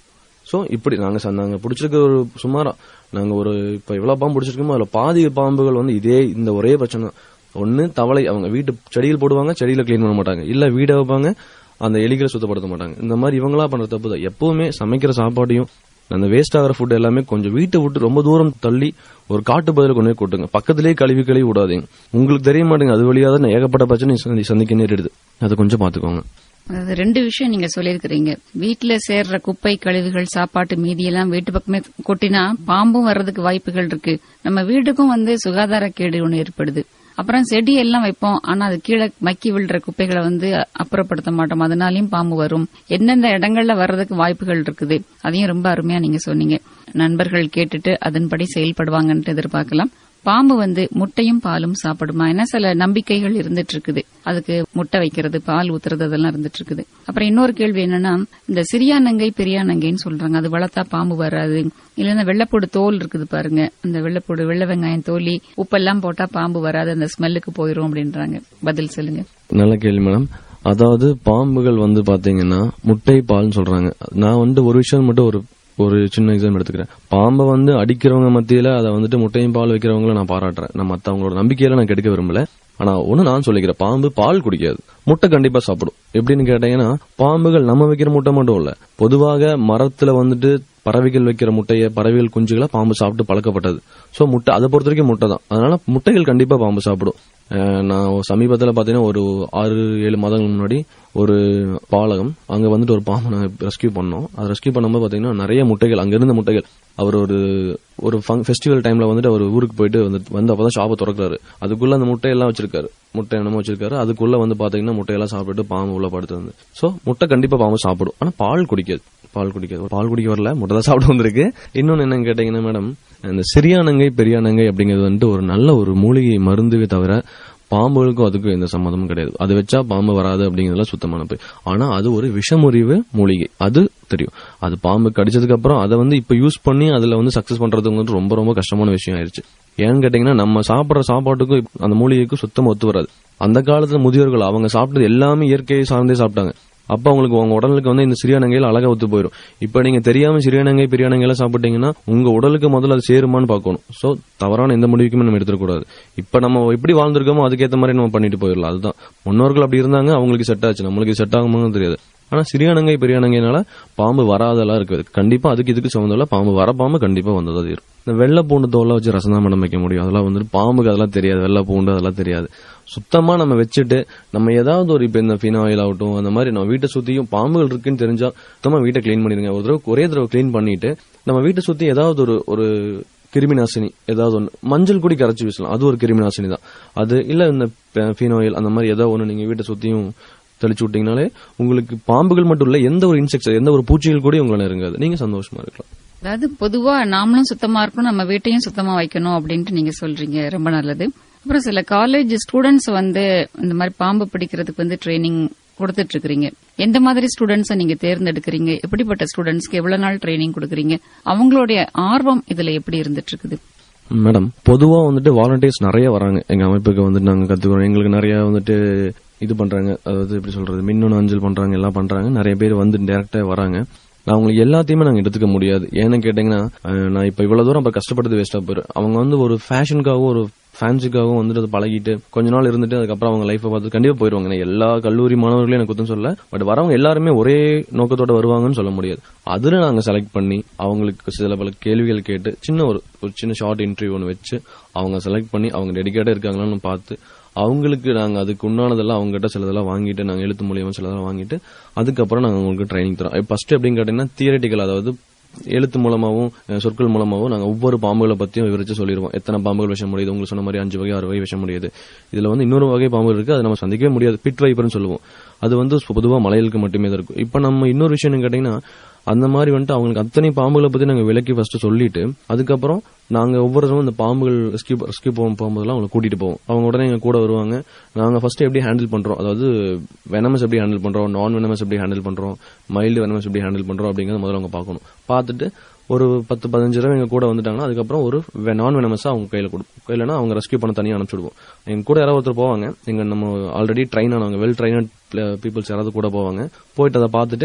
சோ இப்படி நாங்க ச- நாங்க பிடிச்சிருக்க ஒரு சுமாரா நாங்க ஒரு இப்ப எவ்வளவு பாம்பு பிடிச்சிருக்கோமோ அதுல பாதி பாம்புகள் வந்து இதே இந்த ஒரே பிரச்சனை ஒண்ணு தவளை அவங்க வீட்டு செடியில் போடுவாங்க செடியில க்ளீன் பண்ண மாட்டாங்க இல்ல வீடை வைப்பாங்க அந்த எலிகளை சுத்தப்படுத்த மாட்டாங்க இந்த மாதிரி இவங்களா பண்ற தப்பு தான் எப்பவுமே சமைக்கிற சாப்பாட்டையும் அந்த வேஸ்ட் ஆகிற ஃபுட் எல்லாமே கொஞ்சம் வீட்டை விட்டு ரொம்ப தூரம் தள்ளி ஒரு காட்டு பதில கொண்டு போய் கொட்டுங்க பக்கத்திலேயே கழுவி கழுவி விடாதீங்க உங்களுக்கு தெரிய மாட்டேங்க அது வழியா தான் ஏகப்பட்ட பிரச்சனை சந்தி- சந்திக்க நேரிடுது அதை கொஞ்சம் பாத்துக்கோங்க அதாவது ரெண்டு விஷயம் நீங்க சொல்லியிருக்கிறீங்க வீட்டுல சேர்ற குப்பை கழிவுகள் சாப்பாட்டு மீதியெல்லாம் வீட்டு பக்கமே கொட்டினா பாம்பும் வர்றதுக்கு வாய்ப்புகள் இருக்கு நம்ம வீட்டுக்கும் வந்து சுகாதார கேடு ஒண்ணு ஏற்படுது அப்புறம் செடி எல்லாம் வைப்போம் ஆனா அது கீழே மக்கி விழுற குப்பைகளை வந்து அப்புறப்படுத்த மாட்டோம் அதனாலயும் பாம்பு வரும் எந்தெந்த இடங்கள்ல வர்றதுக்கு வாய்ப்புகள் இருக்குது அதையும் ரொம்ப அருமையா நீங்க சொன்னீங்க நண்பர்கள் கேட்டுட்டு அதன்படி செயல்படுவாங்கன்ட்டு எதிர்பார்க்கலாம் பாம்பு வந்து முட்டையும் பாலும் சாப்பிடுமா ஏன்னா சில நம்பிக்கைகள் இருந்துட்டு இருக்குது அதுக்கு முட்டை வைக்கிறது பால் ஊத்துறது அதெல்லாம் இருந்துட்டு இருக்குது அப்புறம் இன்னொரு கேள்வி என்னன்னா இந்த சிறியானங்கை பெரியானங்கைன்னு சொல்றாங்க அது வளர்த்தா பாம்பு வராது இல்லைன்னா வெள்ளைப்பூடு தோல் இருக்குது பாருங்க அந்த வெள்ளைப்பூடு வெள்ளை வெங்காயம் தோலி உப்பெல்லாம் போட்டா பாம்பு வராது அந்த ஸ்மெல்லுக்கு போயிரும் அப்படின்றாங்க பதில் சொல்லுங்க நல்ல கேள்வி மேடம் அதாவது பாம்புகள் வந்து பாத்தீங்கன்னா முட்டை பால்னு சொல்றாங்க நான் வந்து ஒரு விஷயம் மட்டும் ஒரு ஒரு சின்ன எக்ஸாம் எடுத்துக்கிறேன் பாம்பை வந்து அடிக்கிறவங்க மத்தியில அதை வந்துட்டு முட்டையும் பால் வைக்கிறவங்கள நான் பாராட்டுறேன் நான் மத்தவங்களோட நம்பிக்கையில நான் கெடுக்க விரும்பல ஆனா ஒண்ணு நான் சொல்லிக்கிறேன் பாம்பு பால் குடிக்காது முட்டை கண்டிப்பா சாப்பிடும் எப்படின்னு கேட்டீங்கன்னா பாம்புகள் நம்ம வைக்கிற முட்டை மட்டும் இல்ல பொதுவாக மரத்துல வந்துட்டு பறவைகள் வைக்கிற முட்டைய பறவைகள் குஞ்சுகளை பாம்பு சாப்பிட்டு பழக்கப்பட்டது சோ முட்டை அதை பொறுத்த வரைக்கும் முட்டை தான் அதனால முட்டைகள் கண்டிப்பா பாம்பு சாப்பிடும் அஹ் நான் ஒரு சமீபத்துல பாத்தீங்கன்னா ஒரு ஆறு ஏழு மாதங்கள் முன்னாடி ஒரு பாலகம் அங்க வந்துட்டு ஒரு பாம்பை நாங்க ரெஸ்கியூ பண்ணோம் அதை ரெஸ்கியூ பண்ணும்போது பாத்தீங்கன்னா நிறைய முட்டைகள் அங்க இருந்த முட்டைகள் அவர் ஒரு ஒரு ஃபெஸ்டிவல் டைம்ல வந்துட்டு அவர் ஊருக்கு போயிட்டு வந்து வந்து அப்பதான் ஷாப்பை திறக்கிறாரு அதுக்குள்ள அந்த முட்டையெல்லாம் வச்சிருக்காரு முட்டை என்னமோ வச்சிருக்காரு அதுக்குள்ள வந்து பாத்தீங்கன்னா முட்டையெல்லாம் சாப்பிட்டு பாம்பு உள்ள படுத்து வந்து சோ முட்டை கண்டிப்பா பாம்பு சாப்பிடும் ஆனா பால் குடிக்காது பால் குடிக்காது பால் குடிக்க வரல முட்டை தான் சாப்பிட வந்திருக்கு இன்னொன்னு என்னன்னு கேட்டீங்கன்னா மேடம் இந்த சிறியானங்கை பெரியானங்கை அப்படிங்கிறது வந்துட்டு ஒரு நல்ல ஒரு மூலிகை மருந்துவே தவிர பாம்புகளுக்கும் அதுக்கும் எந்த சம்மந்தமும் கிடையாது அது வச்சா பாம்பு வராது அப்படிங்கறதுலாம் சுத்தமான போய் ஆனா அது ஒரு விஷமுறிவு மூலிகை அது தெரியும் அது பாம்பு கடிச்சதுக்கு அப்புறம் அதை வந்து இப்ப யூஸ் பண்ணி அதுல வந்து சக்சஸ் பண்றதுக்கு வந்து ரொம்ப ரொம்ப கஷ்டமான விஷயம் ஆயிருச்சு ஏன்னு கேட்டீங்கன்னா நம்ம சாப்பிடுற சாப்பாட்டுக்கும் இப்ப அந்த மூலிகைக்கும் சுத்தமா ஒத்து வராது அந்த காலத்துல முதியோர்கள் அவங்க சாப்பிட்டது எல்லாமே இயற்கையை சார்ந்தே சாப்பிட்டாங்க அப்ப அவங்களுக்கு உங்க உடலுக்கு வந்து இந்த சிறியானங்கையில் அழகா ஒத்து போயிடும் இப்ப நீங்க தெரியாம சிறியானங்கை பெரியானங்கை எல்லாம் சாப்பிட்டீங்கன்னா உங்க உடலுக்கு முதல்ல அது சேருமான்னு பார்க்கணும் சோ தவறான எந்த முடிவுக்குமே நம்ம எடுத்துக்கூடாது இப்ப நம்ம எப்படி வாழ்ந்திருக்கோமோ அதுக்கேற்ற மாதிரி நம்ம பண்ணிட்டு போயிடலாம் அதுதான் முன்னோர்கள் அப்படி இருந்தாங்க அவங்களுக்கு செட் ஆச்சு நம்மளுக்கு செட் ஆகுமான்னு தெரியாது ஆனா சிறியானங்கை பெரியானங்கைனால பாம்பு வராதெல்லாம் இருக்குது கண்டிப்பா அதுக்கு இதுக்கு சம்மந்தம் இல்ல பாம்பு வர பாம்பு கண்டிப்பா வந்ததா இருக்கும் இந்த வெள்ளை பூண்டு தோலை வச்சு ரசம் தான் மேடம் வைக்க முடியும் அதெல்லாம் வந்துட்டு பாம்புக்கு அதெல்லாம் தெரியாது வெள்ளை பூண்டு அதெல்லாம் தெரியாது சுத்தமா நம்ம வச்சுட்டு நம்ம ஏதாவது ஒரு இப்ப இந்த ஃபினாயில் ஆகட்டும் அந்த மாதிரி நம்ம வீட்டை சுத்தியும் பாம்புகள் இருக்குன்னு தெரிஞ்சா சுத்தமா வீட்டை க்ளீன் பண்ணிடுங்க ஒரு தடவை ஒரே தடவை க்ளீன் பண்ணிட்டு நம்ம வீட்டை சுத்தி ஏதாவது ஒரு ஒரு கிருமி நாசினி ஏதாவது ஒன்று மஞ்சள் கூட கரைச்சி வீசலாம் அது ஒரு கிருமி நாசினி தான் அது இல்ல இந்த ஃபினாயில் அந்த மாதிரி ஏதாவது ஒன்று நீங்க வீட்டை சுத்தியும் தெளிச்சு விட்டீங்கனாலே உங்களுக்கு பாம்புகள் மட்டும் இல்ல எந்த ஒரு இன்செக்ட்ஸ் எந்த ஒரு பூச்சிகள் கூட உங்களை நெருங்காது நீங்க சந்தோஷமா இருக்கலாம் அதாவது பொதுவா நாமளும் சுத்தமா இருக்கணும் நம்ம வீட்டையும் சுத்தமா வைக்கணும் அப்படின்ட்டு நீங்க சொல்றீங்க ரொம்ப நல்லது அப்புறம் சில காலேஜ் ஸ்டூடெண்ட்ஸ் வந்து இந்த மாதிரி பாம்பு பிடிக்கிறதுக்கு வந்து ட்ரைனிங் கொடுத்துட்டு இருக்கிறீங்க எந்த மாதிரி ஸ்டூடெண்ட்ஸை நீங்க தேர்ந்தெடுக்கிறீங்க எப்படிப்பட்ட ஸ்டூடெண்ட்ஸ்க்கு எவ்வளவு நாள் ட்ரைனிங் கொடுக்கறீங்க அவங்களுடைய ஆர்வம் இதுல எப்படி இருந்துட்டு இருக்குது மேடம் பொதுவா வந்துட்டு வாலண்டியர்ஸ் நிறைய வராங்க எங்க அமைப்புக்கு வந்துட்டு நாங்க கத்துக்கிறோம் எங்களுக்கு நிறைய வந்துட்டு இது பண்றாங்க அதாவது எப்படி சொல்றது மின்னணு அஞ்சல் பண்றாங்க எல்லாம் பண்றாங்க நிறைய பேர் வந்து டைரக்டா வராங்க நான் உங்களுக்கு எல்லாத்தையுமே நாங்க எடுத்துக்க முடியாது ஏன்னு கேட்டீங்கன்னா அஹ், நான் இப்ப இவ்வளவு தூரம் அப்ப கஷ்டப்பட்டது வேஸ்டா போயிடும் அவங்க வந்து ஒரு ஃபேஷனுக்காகவும் ஒரு ஃபேன்ஸுக்காகவும் வந்துட்டு அதை பழகிட்டு கொஞ்ச நாள் இருந்துட்டு அதுக்கப்புறம் அவங்க லைஃபை பார்த்து கண்டிப்பா போயிருவாங்க ஏன்னா எல்லா கல்லூரி மாணவர்களையும் எனக்கு குத்தம் சொல்ல பட் வரவங்க எல்லாருமே ஒரே நோக்கத்தோட வருவாங்கன்னு சொல்ல முடியாது அதுல நாங்க செலக்ட் பண்ணி அவங்களுக்கு சில பல கேள்விகள் கேட்டு சின்ன ஒரு ஒரு சின்ன ஷார்ட் இன்டர்வியூ ஒன்று வச்சு அவங்க செலக்ட் பண்ணி அவங்க டெடிகேட்டா இருக்காங்களான்னு பார்த்து அவங்களுக்கு நாங்க அதுக்கு உண்டானதெல்லாம் அவங்க கிட்ட சிலதெல்லாம் வாங்கிட்டு நாங்க எழுத்து மூலியமா சிலதெல்லாம் வாங்கிட்டு அதுக்கப்புறம் நாங்க உங்களுக்கு ட்ரைனிங் தரோம் ஃபர்ஸ்ட் எப்படின்னு கேட்டீங்கன்னா தியரட்டிக்கல் அதாவது எழுத்து மூலமாவும் அஹ், சொற்கள் மூலமாவும் நாங்க ஒவ்வொரு பாம்புகளை பத்தியும் விவரிச்சு சொல்லிடுவோம் எத்தனை பாம்புகள் விஷம் முடியுது உங்களுக்கு சொன்ன மாதிரி அஞ்சு வகை ஆறு வகை விஷம் முடியுது இதுல வந்து இன்னொரு வகை பாம்புகள் இருக்கு அது நம்ம சந்திக்கவே முடியாது பிட் வைப்பர்னு சொல்லுவோம் அது வந்து பொதுவா மலைகளுக்கு மட்டுமே தான் இருக்கும் இப்ப நம்ம இன்னொரு விஷயம் என்னன்னு கேட்டீங்கன்னா அந்த மாதிரி வந்துட்டு அவங்களுக்கு அத்தனை பாம்புகளை பத்தி நாங்க விலக்கி ஃபர்ஸ்ட் சொல்லிட்டு அதுக்கப்புறம் நாங்க ஒவ்வொரு தடவை இந்த பாம்புகள் ரெஸ்கியூ ரெஸ்கியூ போகும் போகும்போதெல்லாம் அவங்க கூட்டிட்டு போவோம் அவங்க உடனே எங்க கூட வருவாங்க நாங்க ஃபர்ஸ்ட் எப்படி ஹேண்டில் பண்றோம் அதாவது வெனமஸ் எப்படி ஹேண்டில் பண்றோம் நான் வெனமஸ் எப்படி ஹேண்டில் பண்றோம் மைல்டு வெனமஸ் எப்படி ஹேண்டில் பண்றோம் அப்படிங்கறத முதல்ல அவங்க பார்க்கணும் பார்த்துட்டு ஒரு பத்து பதினஞ்சு தடவை எங்க கூட வந்துட்டாங்கன்னா அதுக்கப்புறம் ஒரு நான் வெனமஸா அவங்க கையில கொடுப்போம் இல்லைன்னா அவங்க ரெஸ்கியூ பண்ண தனியாக அனுப்பிச்சுடுவோம் எங்க கூட யாராவது ஒருத்தர் போவாங்க எங்க நம்ம ஆல்ரெடி ட்ரெயின் ஆனவங்க வெல் ட்ரைனட் பீப்புள்ஸ் யாராவது கூட போவாங்க போயிட்டு அதை பார்த்துட்டு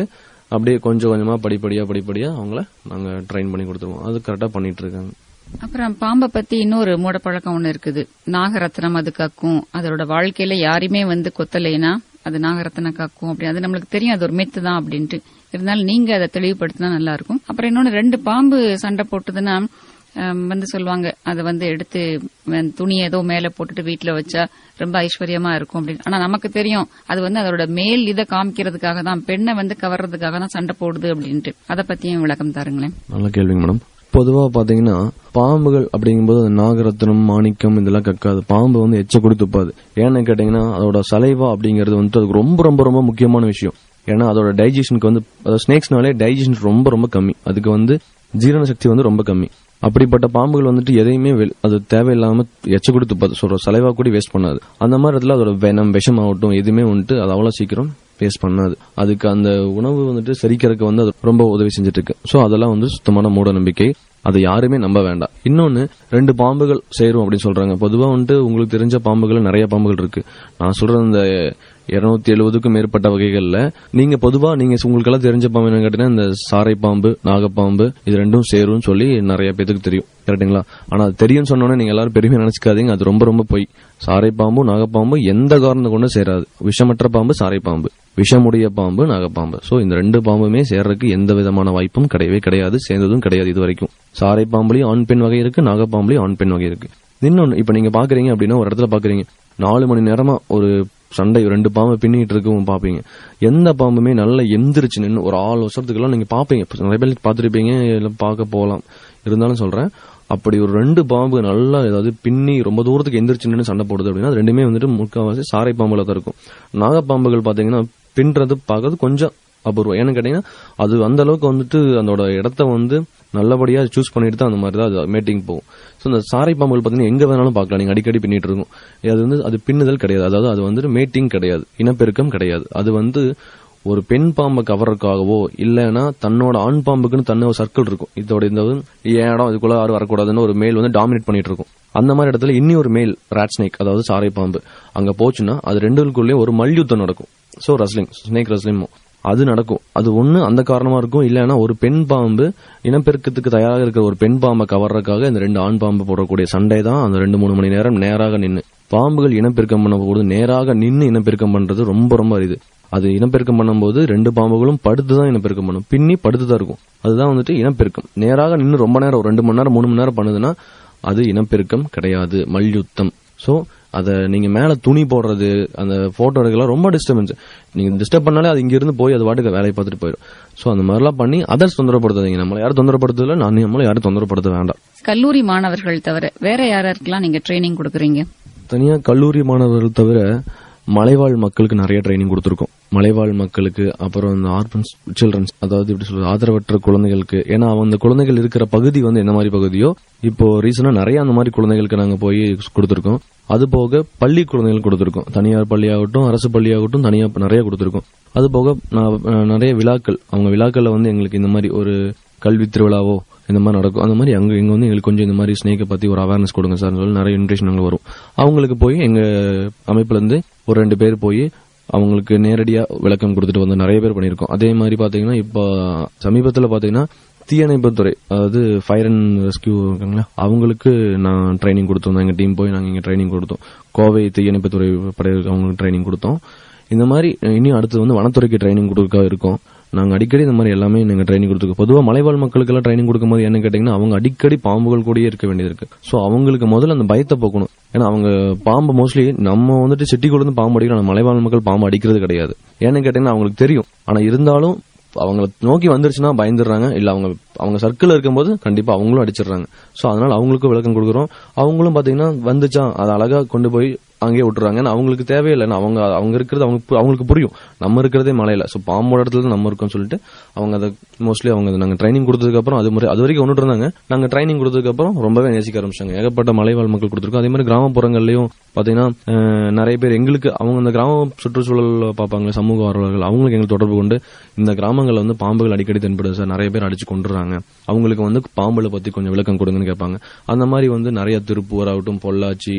அப்படியே கொஞ்சம் கொஞ்சமா படிப்படியா படிப்படியா அவங்கள நாங்க ட்ரெயின் பண்ணி கொடுத்துருவோம் அது கரெக்டா பண்ணிட்டு இருக்காங்க அப்புறம் பாம்பை பத்தி இன்னொரு மூடப்பழக்கம் ஒண்ணு இருக்குது நாகரத்னம் அது கக்கும் அதோட வாழ்க்கையில யாருமே வந்து கொத்தலைனா அது நாகரத்னம் கக்கும் அப்படி அது நம்மளுக்கு தெரியும் அது ஒரு மெத்து தான் அப்படின்ட்டு இருந்தாலும் நீங்க அதை தெளிவுபடுத்தினா நல்லா இருக்கும் அப்புறம் இன்னொன்னு ரெண்டு பாம்பு சண்டை போட்டுதுன்னா ஹம், வந்து சொல்லுவாங்க அதை வந்து எடுத்து அஹ், துணி ஏதோ மேல போட்டுட்டு வீட்டுல வச்சா ரொம்ப ஐஸ்வர்யமா இருக்கும் அப்படின்னு ஆனா நமக்கு தெரியும் அது வந்து அதோட மேல் இதை காமிக்கிறதுக்காக தான் பெண்ணை வந்து கவர்றதுக்காக தான் சண்டை போடுது அப்படின்ட்டு அதை பத்தியும் விளக்கம் தாருங்களேன் நல்ல கேள்விங்க மேடம் பொதுவா பாத்தீங்கன்னா பாம்புகள் அப்படிங்கும்போது அது நாகரத்னம் மாணிக்கம் இதெல்லாம் கக்காது பாம்பு வந்து எச்ச குடி துப்பாது ஏன்னு கேட்டீங்கன்னா அதோட சலைவா அப்படிங்கிறது வந்து அதுக்கு ரொம்ப ரொம்ப ரொம்ப முக்கியமான விஷயம் ஏன்னா அதோட டைஜஷனுக்கு வந்து ஸ்னேக்ஸ்னாலே டைஜஷன் ரொம்ப ரொம்ப கம்மி அதுக்கு வந்து ஜீரண சக்தி வந்து ரொம்ப கம்மி அப்படிப்பட்ட பாம்புகள் வந்துட்டு எதையுமே வெ- அது தேவையில்லாம எச்ச குடி துப்பாது சொல்ற சலைவா கூட வேஸ்ட் பண்ணாது அந்த மாதிரி இடத்துல அதோட வெனம் விஷம் ஆகட்டும் எதுவுமே வந்துட்டு அது அவ்வளவு சீக்கிரம் வேஸ்ட் பண்ணாது அதுக்கு அந்த உணவு வந்துட்டு செரிக்கிறதுக்கு வந்து அது ரொம்ப உதவி செஞ்சுட்டு இருக்கு சோ அதெல்லாம் வந்து சுத்தமான மூட நம்பிக்கை அதை யாருமே நம்ப வேண்டாம் இன்னொன்னு ரெண்டு பாம்புகள் சேரும் அப்படின்னு சொல்றாங்க பொதுவா வந்துட்டு உங்களுக்கு தெரிஞ்ச பாம்புகள் நிறைய பாம்புகள் இருக்கு நான் சொல்ற இந்த இருநூத்தி எழுபதுக்கும் மேற்பட்ட வகைகள்ல நீங்க பொதுவா நீங்க உங்களுக்கெல்லாம் தெரிஞ்ச பாம்பு என்ன கேட்டீங்கன்னா இந்த சாரை பாம்பு நாகப்பாம்பு இது ரெண்டும் சேரும்னு சொல்லி நிறைய பேத்துக்கு தெரியும் கரெக்ட்டுங்களா ஆனா அது தெரியும் சொன்னோன்னே நீங்க எல்லாரும் பெருமையா நினைச்சுக்காதீங்க அது ரொம்ப ரொம்ப பொய் சாரை பாம்பும் நாகப்பாம்பும் எந்த காரணத்தை கொண்டு சேராது விஷமற்ற பாம்பு சாரை பாம்பு விஷமுடைய பாம்பு நாகப்பாம்பு சோ இந்த ரெண்டு பாம்புமே சேர்றதுக்கு எந்த விதமான வாய்ப்பும் கிடையவே கிடையாது சேர்ந்ததும் கிடையாது இது வரைக்கும் சாரை பாம்புலயும் ஆண் பெண் வகை இருக்கு நாகப்பாம்புலயும் ஆண் பெண் வகை இருக்கு இன்னொன்னு இப்ப நீங்க பாக்குறீங்க அப்படின்னா ஒரு இடத்துல பாக்குறீங்க நாலு மணி நேரமா ஒரு சண்டை ரெண்டு பாம்பு பின்னிட்டு இருக்கும் பாப்பீங்க எந்த பாம்புமே நல்லா எந்திரிச்சு நின்று ஒரு ஆள் வருஷத்துக்குலாம் நீங்க பாப்பீங்க இப்ப நிறைய பேர் பாத்துருப்பீங்க இல்ல பார்க்க போகலாம் இருந்தாலும் சொல்றேன் அப்படி ஒரு ரெண்டு பாம்பு நல்லா ஏதாவது பின்னி ரொம்ப தூரத்துக்கு எந்திரிச்சு நின்று சண்டை போடுது அப்படின்னா அது ரெண்டுமே வந்துட்டு முக்கால்வாசி சாரை பாம்புல தான் இருக்கும் நாகப்பாம்புகள் பாத்தீங்கன்னா பின்றது பார்க்கறது கொஞ்சம் அபூர்வம் ஏன்னு கேட்டீங்கன்னா அது அந்த அளவுக்கு வந்துட்டு அதோட இடத்த வந்து நல்லபடியா சூஸ் பண்ணிட்டு தான் அந்த மாதிரி தான் அது மேட்டிங் போகும் ஸோ இந்த சாரை பாம்புகள் பார்த்தீங்கன்னா எங்க வேணாலும் பார்க்கலாம் நீங்க அடிக்கடி பின்னிட்டு இருக்கும் அது வந்து அது பின்னுதல் கிடையாது அதாவது அது வந்துட்டு மேட்டிங் கிடையாது இனப்பெருக்கம் கிடையாது அது வந்து ஒரு பெண் பாம்பை கவர்றதுக்காகவோ இல்லைன்னா தன்னோட ஆண் பாம்புக்குன்னு தன்னோட சர்க்கிள் இருக்கும் இதோட இந்த வந்து என் இடம் இதுக்குள்ள யாரும் வரக்கூடாதுன்னு ஒரு மேல் வந்து டாமினேட் பண்ணிட்டு இருக்கும் அந்த மாதிரி இடத்துல இன்னி ஒரு மேல் ராட் ஸ்னேக் அதாவது சாரை பாம்பு அங்க போச்சுன்னா அது ரெண்டுக்குள்ளேயும் ஒரு மல்யுத்தம் நடக்கும் சோ ரஸ்லிங் ஸ்னேக் ரஸ்லிங் அது நடக்கும் அது ஒண்ணு அந்த காரணமா இருக்கும் இல்லைன்னா ஒரு பெண் பாம்பு இனப்பெருக்கத்துக்கு தயாராக இருக்கிற ஒரு பெண் பாம்பை கவர்றதுக்காக இந்த ரெண்டு ஆண் பாம்பு போடக்கூடிய சண்டை தான் அந்த ரெண்டு மூணு மணி நேரம் நேராக நின்னு பாம்புகள் இனப்பெருக்கம் பண்ணும்போது நேராக நின்னு இனப்பெருக்கம் பண்றது ரொம்ப ரொம்ப அரிது அது இனப்பெருக்கம் பண்ணும்போது ரெண்டு பாம்புகளும் படுத்து தான் இனப்பெருக்கம் பண்ணும் பின்னி படுத்து தான் இருக்கும் அதுதான் வந்துட்டு இனப்பெருக்கம் நேராக நின்னு ரொம்ப நேரம் ஒரு ரெண்டு மணி நேரம் மூணு மணி நேரம் பண்ணுதுன்னா அது இனப்பெருக்கம் கிடையாது மல்யுத்தம் சோ அத நீங்க மேல துணி போடுறது அந்த போட்டோ எடுக்கலாம் ரொம்ப டிஸ்டர்பன்ஸ் நீங்க டிஸ்டர்ப் பண்ணாலே அது இங்க இருந்து போய் அது வாட்டுக்கு வேலையை பார்த்துட்டு போயிடும் சோ அந்த மாதிரிலாம் பண்ணி அதர்ஸ் தொந்தரப்படுத்தாதீங்க நம்மள யாரும் தொந்தரப்படுத்தல நான் நம்மள யாரும் தொந்தரப்படுத்த வேண்டாம் கல்லூரி மாணவர்கள் தவிர வேற யாருக்கெல்லாம் நீங்க ட்ரைனிங் கொடுக்குறீங்க தனியா கல்லூரி மாணவர்கள் தவிர மலைவாழ் மக்களுக்கு நிறைய ட்ரைனிங் கொடுத்துருக்கோம் மலைவாழ் மக்களுக்கு அப்புறம் இந்த ஆர்பன்ஸ் சில்ட்ரன்ஸ் அதாவது இப்படி சொல்றது ஆதரவற்ற குழந்தைகளுக்கு ஏன்னா அந்த குழந்தைகள் இருக்கிற பகுதி வந்து என்ன மாதிரி பகுதியோ இப்போ ரீசனா நிறைய அந்த மாதிரி குழந்தைகளுக்கு நாங்க போய் கொடுத்துருக்கோம் அது போக பள்ளி குழந்தைகள் கொடுத்துருக்கோம் தனியார் பள்ளியாகட்டும் அரசு பள்ளியாகட்டும் தனியா நிறைய கொடுத்துருக்கோம் அது போக நான், அஹ், நிறைய விழாக்கள் அவங்க விழாக்கள்ல வந்து எங்களுக்கு இந்த மாதிரி ஒரு கல்வி திருவிழாவோ இந்த மாதிரி நடக்கும் அந்த மாதிரி அங்க இங்க வந்து எங்களுக்கு கொஞ்சம் இந்த மாதிரி ஸ்னேக்கை பத்தி ஒரு அவேர்னஸ் கொடுங்க சார் சொல்லி நிறைய இன்விடேஷன் அங்க வரும் அவங்களுக்கு போய் எங்க அமைப்புல இருந்து ஒரு ரெண்டு பேர் போய் அவங்களுக்கு நேரடியா விளக்கம் கொடுத்துட்டு வந்து நிறைய பேர் பண்ணியிருக்கோம் அதே மாதிரி பாத்தீங்கன்னா இப்போ சமீபத்துல பாத்தீங்கன்னா தீயணைப்புத்துறை அதாவது ஃபயர் அண்ட் ரெஸ்கியூ இருக்காங்களா அவங்களுக்கு நான் ட்ரைனிங் கொடுத்தோம் எங்க டீம் போய் நாங்க இங்க ட்ரைனிங் கொடுத்தோம் கோவை தீயணைப்புத்துறை படையிற்கு அவங்களுக்கு ட்ரைனிங் கொடுத்தோம் இந்த மாதிரி இனியும் அடுத்து வந்து வனத்துறைக்கு ட்ரைனிங் கொடுக்க இருக்கோம் நாங்க அடிக்கடி இந்த மாதிரி எல்லாமே நாங்க ட்ரைனிங் கொடுத்துருக்கோம் பொதுவா மலைவாழ் மக்களுக்கு எல்லாம் ட்ரைனிங் கொடுக்கும்போது என்ன கேட்டீங்கன்னா அவங்க அடிக்கடி பாம்புகள் கூடயே இருக்க வேண்டியது இருக்கு சோ அவங்களுக்கு முதல்ல அந்த பயத்தை போக்கணும் ஏன்னா அவங்க பாம்பு மோஸ்ட்லி நம்ம வந்துட்டு சிட்டிக்குள்ள இருந்து பாம்பு அடிக்கிறோம் ஆனா மலைவாழ் மக்கள் பாம்பு அடிக்கிறது கிடையாது ஏன்னு கேட்டீங்கன்னா அவங்களுக்கு தெரியும் ஆனா இருந்தாலும் அவங்கள நோக்கி வந்துருச்சுன்னா பயந்துடுறாங்க இல்ல அவங்க அவங்க சர்க்கிள் இருக்கும்போது கண்டிப்பா அவங்களும் அடிச்சிடுறாங்க சோ அதனால அவங்களுக்கும் விளக்கம் கொடுக்குறோம் அவங்களும் பாத்தீங்கன்னா வந்துச்சா அதை அழகா கொண்டு போய் அங்கேயே விட்டுறாங்க ஏன்னா அவங்களுக்கு தேவையில்லை ஏன்னா அவங்க அவங்க இருக்கிறது அவங்க பு- அவங்களுக்கு புரியும் நம்ம இருக்கிறதே மலையில சோ பாம்போட இடத்துல தான் நம்ம இருக்கோம்னு சொல்லிட்டு அவங்க அதை மோஸ்ட்லி அவங்க அதை நாங்க ட்ரைனிங் கொடுத்ததுக்கு அப்புறம் அது முறை அது வரைக்கும் ஒன்றுட்டு இருந்தாங்க நாங்க ட்ரைனிங் கொடுத்ததுக்கு அப்புறம் ரொம்பவே நேசிக்க ஆரம்பிச்சாங்க ஏகப்பட்ட மலைவாழ் மக்கள் கொடுத்துருக்கோம் அதே மாதிரி கிராமப்புறங்கள்லயும் பாத்தீங்கன்னா அஹ், நிறைய பேர் எங்களுக்கு அவங்க அந்த கிராம சுற்றுச்சூழல் பார்ப்பாங்க சமூக ஆர்வலர்கள் அவங்களுக்கு எங்களுக்கு தொடர்பு கொண்டு இந்த கிராமங்கள்ல வந்து பாம்புகள் அடிக்கடி தென்படுது சார் நிறைய பேர் அடிச்சு கொண்டுறாங்க அவங்களுக்கு வந்து பாம்புல பத்தி கொஞ்சம் விளக்கம் கொடுங்கன்னு கேட்பாங்க அந்த மாதிரி வந்து நிறைய திருப்பூர் ஆகட்டும் பொள்ளாச்சி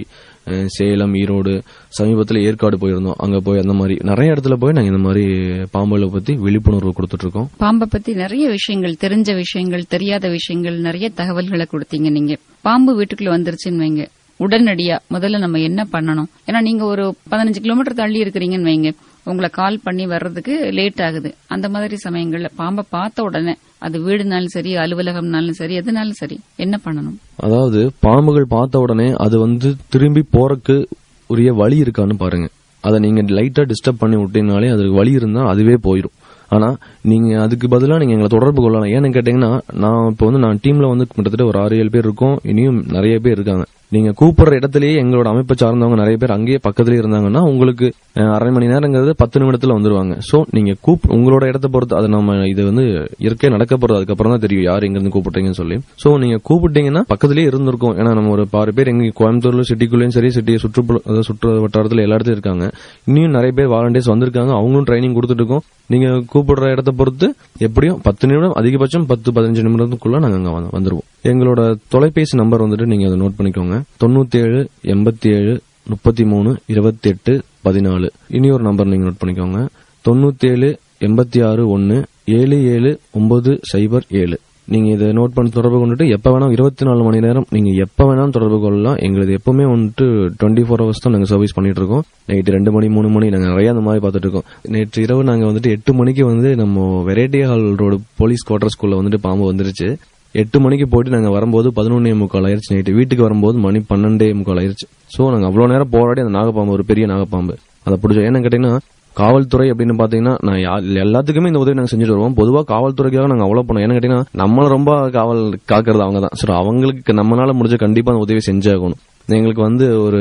அஹ், சேலம் ஈரோடு சமீபத்துல ஏற்காடு போயிருந்தோம் அங்க போய் அந்த மாதிரி நிறைய இடத்துல போய் நாங்க இந்த மாதிரி பாம்புகளை பத்தி விழிப்புணர்வு கொடுத்துட்டு இருக்கோம் பாம்பை பத்தி நிறைய விஷயங்கள் தெரிஞ்ச விஷயங்கள் தெரியாத விஷயங்கள் நிறைய தகவல்களை கொடுத்தீங்க நீங்க பாம்பு வீட்டுக்குள்ள வந்துருச்சுன்னு வைங்க உடனடியா முதல்ல நம்ம என்ன பண்ணணும் ஏன்னா நீங்க ஒரு பதினஞ்சு கிலோமீட்டர் தள்ளி இருக்கிறீங்கன்னு வைங்க உங்களை கால் பண்ணி வர்றதுக்கு லேட் ஆகுது அந்த மாதிரி சமயங்கள்ல பாம்பை பார்த்த உடனே அது வீடுனாலும் சரி அலுவலகம்னாலும் சரி எதுனாலும் சரி என்ன பண்ணணும் அதாவது பாம்புகள் பார்த்த உடனே அது வந்து திரும்பி போறக்கு உரிய வழி இருக்கான்னு பாருங்க அதை நீங்க லைட்டா டிஸ்டர்ப் பண்ணி விட்டீங்கனாலே அதுக்கு வழி இருந்தா அதுவே போயிடும் ஆனா நீங்க அதுக்கு பதிலா நீங்க எங்களை தொடர்பு கொள்ளலாம் ஏன்னு கேட்டீங்கன்னா நான் இப்போ வந்து நான் டீம்ல வந்து கிட்டத்தட்ட ஒரு ஆறு ஏழு பேர் இருக்கோம் இனியும் நிறைய பேர் இருக்காங்க நீங்க கூப்பிடுற இடத்துலயே எங்களோட அமைப்பை சார்ந்தவங்க நிறைய பேர் அங்கேயே பக்கத்துலயே இருந்தாங்கன்னா உங்களுக்கு அஹ், அரை மணி நேரங்கிறது பத்து நிமிடத்துல வந்துருவாங்க சோ நீங்க கூப் உங்களோட இடத்த பொறுத்து அது நம்ம இது வந்து இயற்கையா நடக்க போறது அதுக்கப்புறம் தான் தெரியும் யார் எங்க இருந்து கூப்பிட்டீங்கன்னு சொல்லி சோ நீங்க கூப்பிட்டீங்கன்னா பக்கத்துலயே இருந்திருக்கும் ஏன்னா நம்ம ஒரு பாரு பேர் எங்க கோயம்புத்தூர்ல சிட்டிக்குள்ளேயும் சரி சிட்டி சுற்றுப்புற அதாவது சுற்று வட்டாரத்துல எல்லா இடத்துலயும் இருக்காங்க இன்னும் நிறைய பேர் வாலண்டியர்ஸ் வந்திருக்காங்க அவங்களும் ட்ரைனிங் கொடுத்துட்டு இருக்கோம் நீங்க கூப்பிடுற இடத்த பொறுத்து எப்படியும் பத்து நிமிடம் அதிகபட்சம் பத்து பதினஞ்சு நிமிடத்துக்குள்ள நாங்க அங்க வந்து- வந்துருவோம் எங்களோட தொலைபேசி நம்பர் வந்துட்டு நீங்க அதை நோட் பண்ணிக்கோங்க தொண்ணூத்தி ஏழு எண்பத்தி ஏழு முப்பத்தி மூணு இருபத்தி எட்டு பதினாலு இனி ஒரு நம்பர் நீங்க நோட் பண்ணிக்கோங்க தொண்ணூத்தி ஏழு எண்பத்தி ஆறு ஒன்னு ஏழு ஏழு ஒன்பது சைபர் ஏழு நீங்க இதை நோட் பண்ணி தொடர்பு கொண்டுட்டு எப்ப வேணாலும் இருபத்தி நாலு மணி நேரம் நீங்க எப்ப வேணாலும் தொடர்பு கொள்ளலாம் எங்களுக்கு எப்பவுமே வந்துட்டு டுவெண்ட்டி ஃபோர் ஹவர்ஸ் தான் நாங்க சர்வீஸ் பண்ணிட்டு இருக்கோம் நைட்டு ரெண்டு மணி மூணு மணி நாங்க நிறைய அந்த மாதிரி பார்த்துட்டு இருக்கோம் நேற்று இரவு நாங்க வந்துட்டு எட்டு மணிக்கு வந்து நம்ம வெரைட்டி ஹால் ரோடு போலீஸ் குவார்டர்ஸ்குள்ள வந்துட்டு பாம்பு வந்துருச்சு எட்டு மணிக்கு போயிட்டு நாங்க வரும்போது பதினொன்னே முக்கால் ஆயிருச்சு நைட்டு வீட்டுக்கு வரும்போது மணி பன்னெண்டே முக்கால் ஆயிருச்சு சோ நாங்க அவ்வளவு நேரம் போராடி அந்த நாகப்பாம்பு ஒரு பெரிய நாகப்பாம்பு அதை பிடிச்சோம் ஏன்னு கேட்டீங்கன்னா காவல்துறை அப்படின்னு பாத்தீங்கன்னா நான் யா- எல்லாத்துக்குமே இந்த உதவி நாங்க செஞ்சுட்டு வருவோம் பொதுவா காவல்துறைக்காக நாங்க அவ்வளவு பண்ணோம் ஏன்னு கேட்டீங்கன்னா நம்மள ரொம்ப காவல் காக்கிறது அவங்க தான் சோ அவங்களுக்கு நம்மளால முடிஞ்ச கண்டிப்பா அந்த உதவி செஞ்சாகணும் எங்களுக்கு வந்து ஒரு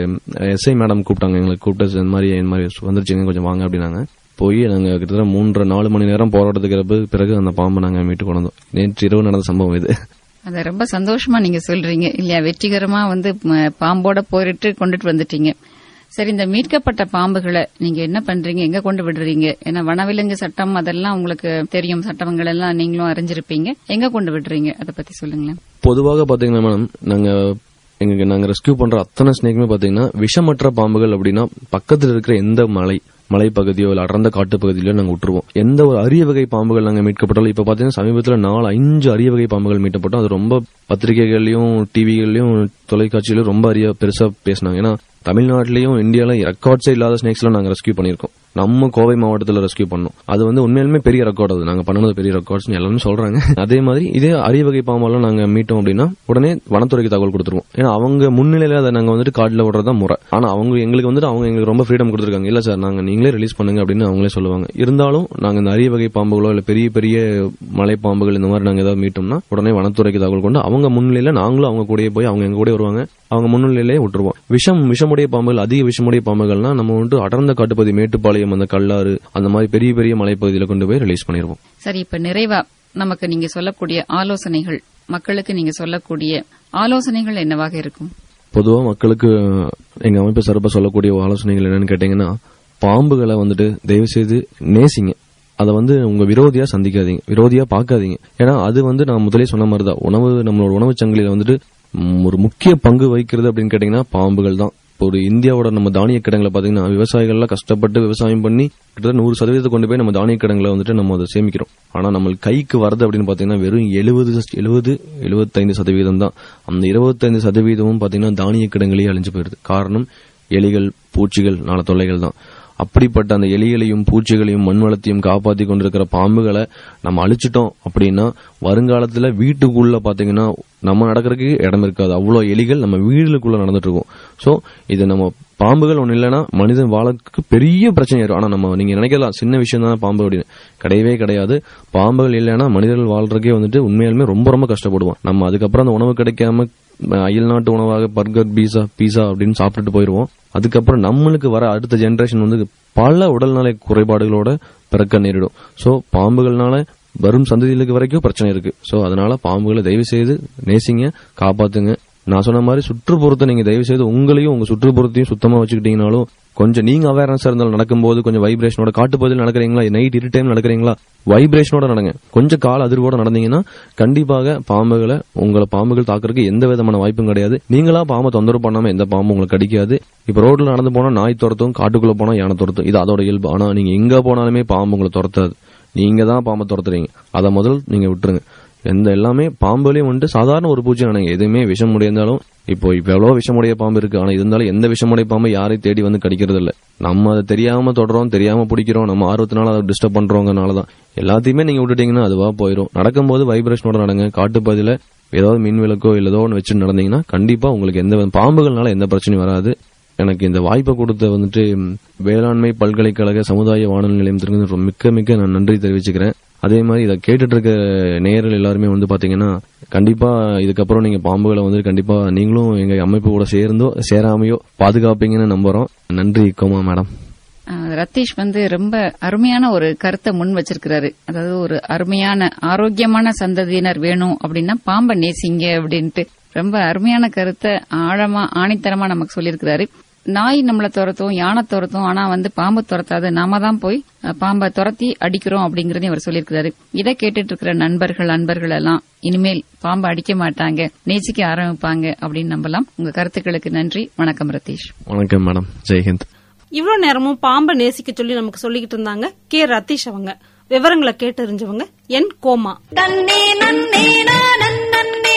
எஸ்ஐ மேடம் கூப்பிட்டாங்க எங்களுக்கு கூப்பிட்டு இந்த மாதிரி இந்த மாதிரி வந்துருச்சுங்க கொஞ்சம் வாங்க அப்படின்னாங்க போய் நாங்க கிட்டத்தட்ட மூன்றரை நாலு மணி நேரம் போராட்டத்துக்கு பிறகு- பிறகு அந்த பாம்பை நாங்க மீட்டு கொண்டு வந்தோம் நேற்று இரவு நடந்த சம்பவம் இது அத ரொம்ப சந்தோஷமா நீங்க சொல்றீங்க இல்லையா வெற்றிகரமா வந்து ம, பாம்போட போயிட்டு கொண்டுட்டு வந்துட்டீங்க சரி இந்த மீட்கப்பட்ட பாம்புகளை நீங்க என்ன பண்றீங்க எங்க கொண்டு விடுறீங்க ஏன்னா வனவிலங்கு சட்டம் அதெல்லாம் உங்களுக்கு தெரியும் சட்டங்கள் எல்லாம் நீங்களும் அறிஞ்சிருப்பீங்க எங்க கொண்டு விடுறீங்க அத பத்தி சொல்லுங்களேன் பொதுவாக பாத்தீங்கன்னா மேடம் நாங்க எங்க நாங்க ரெஸ்கியூ பண்ற அத்தனை ஸ்னேக்குமே பாத்தீங்கன்னா விஷமற்ற பாம்புகள் அப்படின்னா பக்கத்துல இருக்கிற எந்த மலை மலைப்பகுதியோ இல்ல அடர்ந்த காட்டு பகுதியிலோ நாங்க விட்டுருவோம் எந்த ஒரு அரிய வகை பாம்புகள் நாங்க மீட்கப்பட்டாலும் இப்ப பாத்தீங்கன்னா சமீபத்துல நாலு அஞ்சு அரிய வகை பாம்புகள் மீட்கப்பட்டோம் அது ரொம்ப பத்திரிகைகள்லயும் டிவிகள்லயும் தொலைக்காட்சியிலும் ரொம்ப அரிய பெருசா பேசினாங்க ஏன்னா தமிழ்நாட்டிலயும் இந்தியால ரெக்கார்ட்ஸே இல்லாத ஸ்னேக்ஸ்லாம் நாங்க ரெஸ்கியூ பண்ணிருக்கோம் நம்ம கோவை மாவட்டத்துல ரெஸ்கியூ பண்ணோம் அது வந்து உண்மையிலுமே பெரிய ரெக்கார்ட் அது நாங்க பண்ணது பெரிய ரெக்கார்ட்ஸ் எல்லாரும் சொல்றாங்க அதே மாதிரி இதே அரிய வகை பாம்பெல்லாம் நாங்க மீட்டோம் அப்படின்னா உடனே வனத்துறைக்கு தகவல் கொடுத்துருவோம் ஏன்னா அவங்க முன்னிலையில அதை நாங்க வந்துட்டு காட்டுல விடுறதா முறை ஆனா அவங்க எங்களுக்கு வந்துட்டு அவங்க எங்களுக்கு ரொம்ப ஃப்ரீடம் கொடுத்துருக்காங்க இல்ல சார் நாங்க நீங்களே ரிலீஸ் பண்ணுங்க அப்படின்னு அவங்களே சொல்லுவாங்க இருந்தாலும் நாங்க இந்த அரிய வகை பாம்புகளோ இல்ல பெரிய பெரிய மலை பாம்புகள் இந்த மாதிரி நாங்க ஏதாவது மீட்டோம்னா உடனே வனத்துறைக்கு தகவல் கொண்டு அவங்க முன்னிலையில நாங்களும் அவங்க கூடயே போய் அவங்க எங்க கூட வருவாங்க அவங்க முன்னிலையிலே விட்டுருவோம் விஷம் விஷமுடைய பாம்புகள் அதிக விஷமுடைய பாம்புகள்னா நம்ம வந்துட்டு அடர்ந்த காட்டுப்பகுதி மேட்டுப்பாளையம் அந்த கல்லாறு அந்த மாதிரி பெரிய பெரிய மலைப்பகுதியில கொண்டு போய் ரிலீஸ் பண்ணிருவோம் சரி இப்ப நிறைவா நமக்கு நீங்க சொல்லக்கூடிய ஆலோசனைகள் மக்களுக்கு நீங்க சொல்லக்கூடிய ஆலோசனைகள் என்னவாக இருக்கும் பொதுவா மக்களுக்கு எங்க அமைப்பு சார்பா சொல்லக்கூடிய ஆலோசனைகள் என்னன்னு கேட்டீங்கன்னா பாம்புகளை வந்துட்டு தயவு செய்து நேசிங்க அதை வந்து உங்க விரோதியா சந்திக்காதீங்க விரோதியா பார்க்காதீங்க ஏன்னா அது வந்து நான் முதலே சொன்ன மாதிரி தான் உணவு நம்மளோட உணவு சங்கிலியில வந்துட்டு ம், ஒரு முக்கிய பங்கு வகிக்கிறது அப்படின்னு கேட்டீங்கன்னா பாம்புகள் தான் இப்போ ஒரு இந்தியாவோட நம்ம தானிய கிடங்களை பாத்தீங்கன்னா விவசாயிகள்லாம் கஷ்டப்பட்டு விவசாயம் பண்ணி கிட்டத்தட்ட நூறு சதவீதத்தை கொண்டு போய் நம்ம தானிய கிடங்களை வந்துட்டு நம்ம அதை சேமிக்கிறோம் ஆனா நம்ம கைக்கு வரது அப்படின்னு பாத்தீங்கன்னா வெறும் எழுபது எழுபது எழுபத்தைந்து சதவீதம் தான் அந்த இருபத்தைந்து சதவீதமும் பாத்தீங்கன்னா தானிய கிடங்களே அழிஞ்சு போயிடுது காரணம் எலிகள் பூச்சிகள் நாள தொல்லைகள் தான் அப்படிப்பட்ட அந்த எலிகளையும் பூச்சிகளையும் மண் வளத்தையும் காப்பாத்தி கொண்டிருக்கிற பாம்புகளை நம்ம அழிச்சிட்டோம் அப்படின்னா வருங்காலத்துல வீட்டுக்குள்ள பாத்தீங்கன்னா நம்ம நடக்கிறதுக்கு இடம் இருக்காது அவ்வளவு எலிகள் நம்ம வீடுகளுக்குள்ள நடந்துட்டு இருக்கும் சோ இது நம்ம பாம்புகள் ஒண்ணு இல்லைன்னா மனிதன் வாழறதுக்கு பெரிய பிரச்சனை வரும் ஆனா நம்ம நீங்க நினைக்கலாம் சின்ன விஷயம் தான் பாம்பு அப்படின்னு கிடையவே கிடையாது பாம்புகள் இல்லைன்னா மனிதர்கள் வாழ்றதுக்கே வந்துட்டு உண்மையாலுமே ரொம்ப ரொம்ப கஷ்டப்படுவோம் நம்ம அதுக்கப்புறம் அந்த உணவு கிடைக்காம அஹ், அயல் நாட்டு உணவாக பர்கர் பீஸா பீஸா அப்படின்னு சாப்பிட்டுட்டு போயிருவோம் அதுக்கப்புறம் நம்மளுக்கு வர அடுத்த ஜெனரேஷன் வந்து பல உடல்நல குறைபாடுகளோட பிறக்க நேரிடும் சோ பாம்புகள்னால வரும் சந்ததிகளுக்கு வரைக்கும் பிரச்சனை இருக்கு சோ அதனால பாம்புகளை தயவு செய்து நேசிங்க காப்பாத்துங்க நான் சொன்ன மாதிரி சுற்றுப்புறத்தை நீங்க தயவு செய்து உங்களையும் உங்க சுற்றுப்புறத்தையும் சுத்தமா வச்சுக்கிட்டீங்கனாலும் கொஞ்சம் நீங்க அவேர்னஸ் இருந்தாலும் நடக்கும்போது கொஞ்சம் வைப்ரேஷனோட காட்டுப்பகுதியில் நடக்கிறீங்களா நைட் இரு டைம் நடக்கிறீங்களா வைப்ரேஷனோட நடங்க கொஞ்சம் கால அதிர்வோட நடந்தீங்கன்னா கண்டிப்பாக பாம்புகளை உங்களை பாம்புகள் தாக்குறதுக்கு எந்த விதமான வாய்ப்பும் கிடையாது நீங்களா பாம்பை தொந்தரவு பண்ணாம எந்த பாம்பும் உங்களுக்கு கடிக்காது இப்ப ரோட்ல நடந்து போனா நாய் துரத்தும் காட்டுக்குள்ள போனா யானை துரத்தும் இது அதோட இயல்பு ஆனா நீங்க எங்க போனாலுமே பாம்பு உங்களை துரத்தாது நீங்க தான் பாம்பை துரத்துறீங்க அதை முதல் நீங்க விட்டுருங்க எந்த எல்லாமே பாம்புலயும் வந்துட்டு சாதாரண ஒரு பூச்சி நினைங்க எதுவுமே விஷம் முடிந்தாலும் இப்போ இப்ப எவ்வளவு விஷமுடைய பாம்பு இருக்கு ஆனா இருந்தாலும் எந்த விஷமுடைய பாம்பு யாரையும் தேடி வந்து கடிக்கிறது இல்ல நம்ம அதை தெரியாம தொடறோம் தெரியாம பிடிக்கிறோம் நம்ம ஆர்வத்தினால அதை டிஸ்டர்ப் பண்றோங்கனாலதான் எல்லாத்தையுமே நீங்க விட்டுட்டீங்கன்னா அதுவா போயிடும் நடக்கும்போது வைப்ரேஷனோட நடங்க காட்டுப்பகுதியில ஏதாவது மின் விளக்கோ இல்ல ஏதோ ஒன்று வச்சுட்டு நடந்தீங்கன்னா கண்டிப்பா உங்களுக்கு எந்த வித- பாம்புகள்னால எந்த பிரச்சனையும் வராது எனக்கு இந்த வாய்ப்பை கொடுத்த வந்துட்டு ம், வேளாண்மை பல்கலைக்கழக சமுதாய வானொலி நிலையத்திற்கு ரொம்ப மிக்க மிக்க நான் நன்றி தெரிவிச்சுக்கிறேன் அதே மாதிரி இதை கேட்டுட்டு இருக்க நேயர்கள் எல்லாருமே வந்து பாத்தீங்கன்னா கண்டிப்பா இதுக்கப்புறம் நீங்க பாம்புகளை வந்து கண்டிப்பா நீங்களும் எங்க அமைப்பு கூட சேர்ந்தோ சேராமையோ பாதுகாப்பீங்கன்னு நம்புறோம் நன்றி கோமா மேடம் அஹ், ரத்தீஷ் வந்து ரொம்ப அருமையான ஒரு கருத்தை முன் வச்சிருக்கிறாரு அதாவது ஒரு அருமையான ஆரோக்கியமான சந்ததியினர் வேணும் அப்படின்னா பாம்பை நேசிங்க அப்படின்ட்டு ரொம்ப அருமையான கருத்தை ஆழமா ஆணித்தரமா நமக்கு சொல்லியிருக்கிறாரு நாய் நம்மள துரத்தும் யானை துரத்தும் ஆனா வந்து பாம்பு துரத்தாது நாம தான் போய் அஹ், பாம்பை துரத்தி அடிக்கிறோம் அப்படிங்கறதையும் அவர் சொல்லியிருக்கிறாரு இதை கேட்டுட்டு இருக்கிற நண்பர்கள் அன்பர்கள் எல்லாம் இனிமேல் பாம்பை அடிக்க மாட்டாங்க நேசிக்க ஆரம்பிப்பாங்க அப்படின்னு நம்பலாம் உங்க கருத்துக்களுக்கு நன்றி வணக்கம் ரத்தீஷ் வணக்கம் மேடம் ஜெய்ஹிந்த் இவ்வளவு நேரமும் பாம்பை நேசிக்க சொல்லி நமக்கு சொல்லிக்கிட்டு இருந்தாங்க கே ரத்தீஷ் அவங்க விவரங்களை கேட்டறிஞ்சவங்க என் கோமா தன்னே நன்னே நானன் நன்னே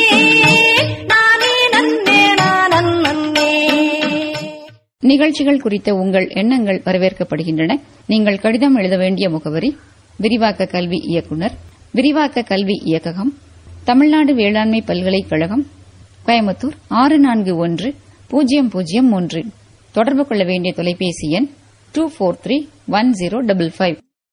நானே நன்னே நானன் நன்னே நிகழ்ச்சிகள் குறித்த உங்கள் எண்ணங்கள் வரவேற்கப்படுகின்றன நீங்கள் கடிதம் எழுத வேண்டிய முகவரி விரிவாக்க கல்வி இயக்குனர் விரிவாக்க கல்வி இயக்ககம் தமிழ்நாடு வேளாண்மை பல்கலைக்கழகம் கோயம்புத்தூர் ஆறு நான்கு ஒன்று பூஜ்ஜியம் பூஜ்ஜியம் மூன்று தொடர்பு கொள்ள வேண்டிய தொலைபேசி எண் two four three one zero double five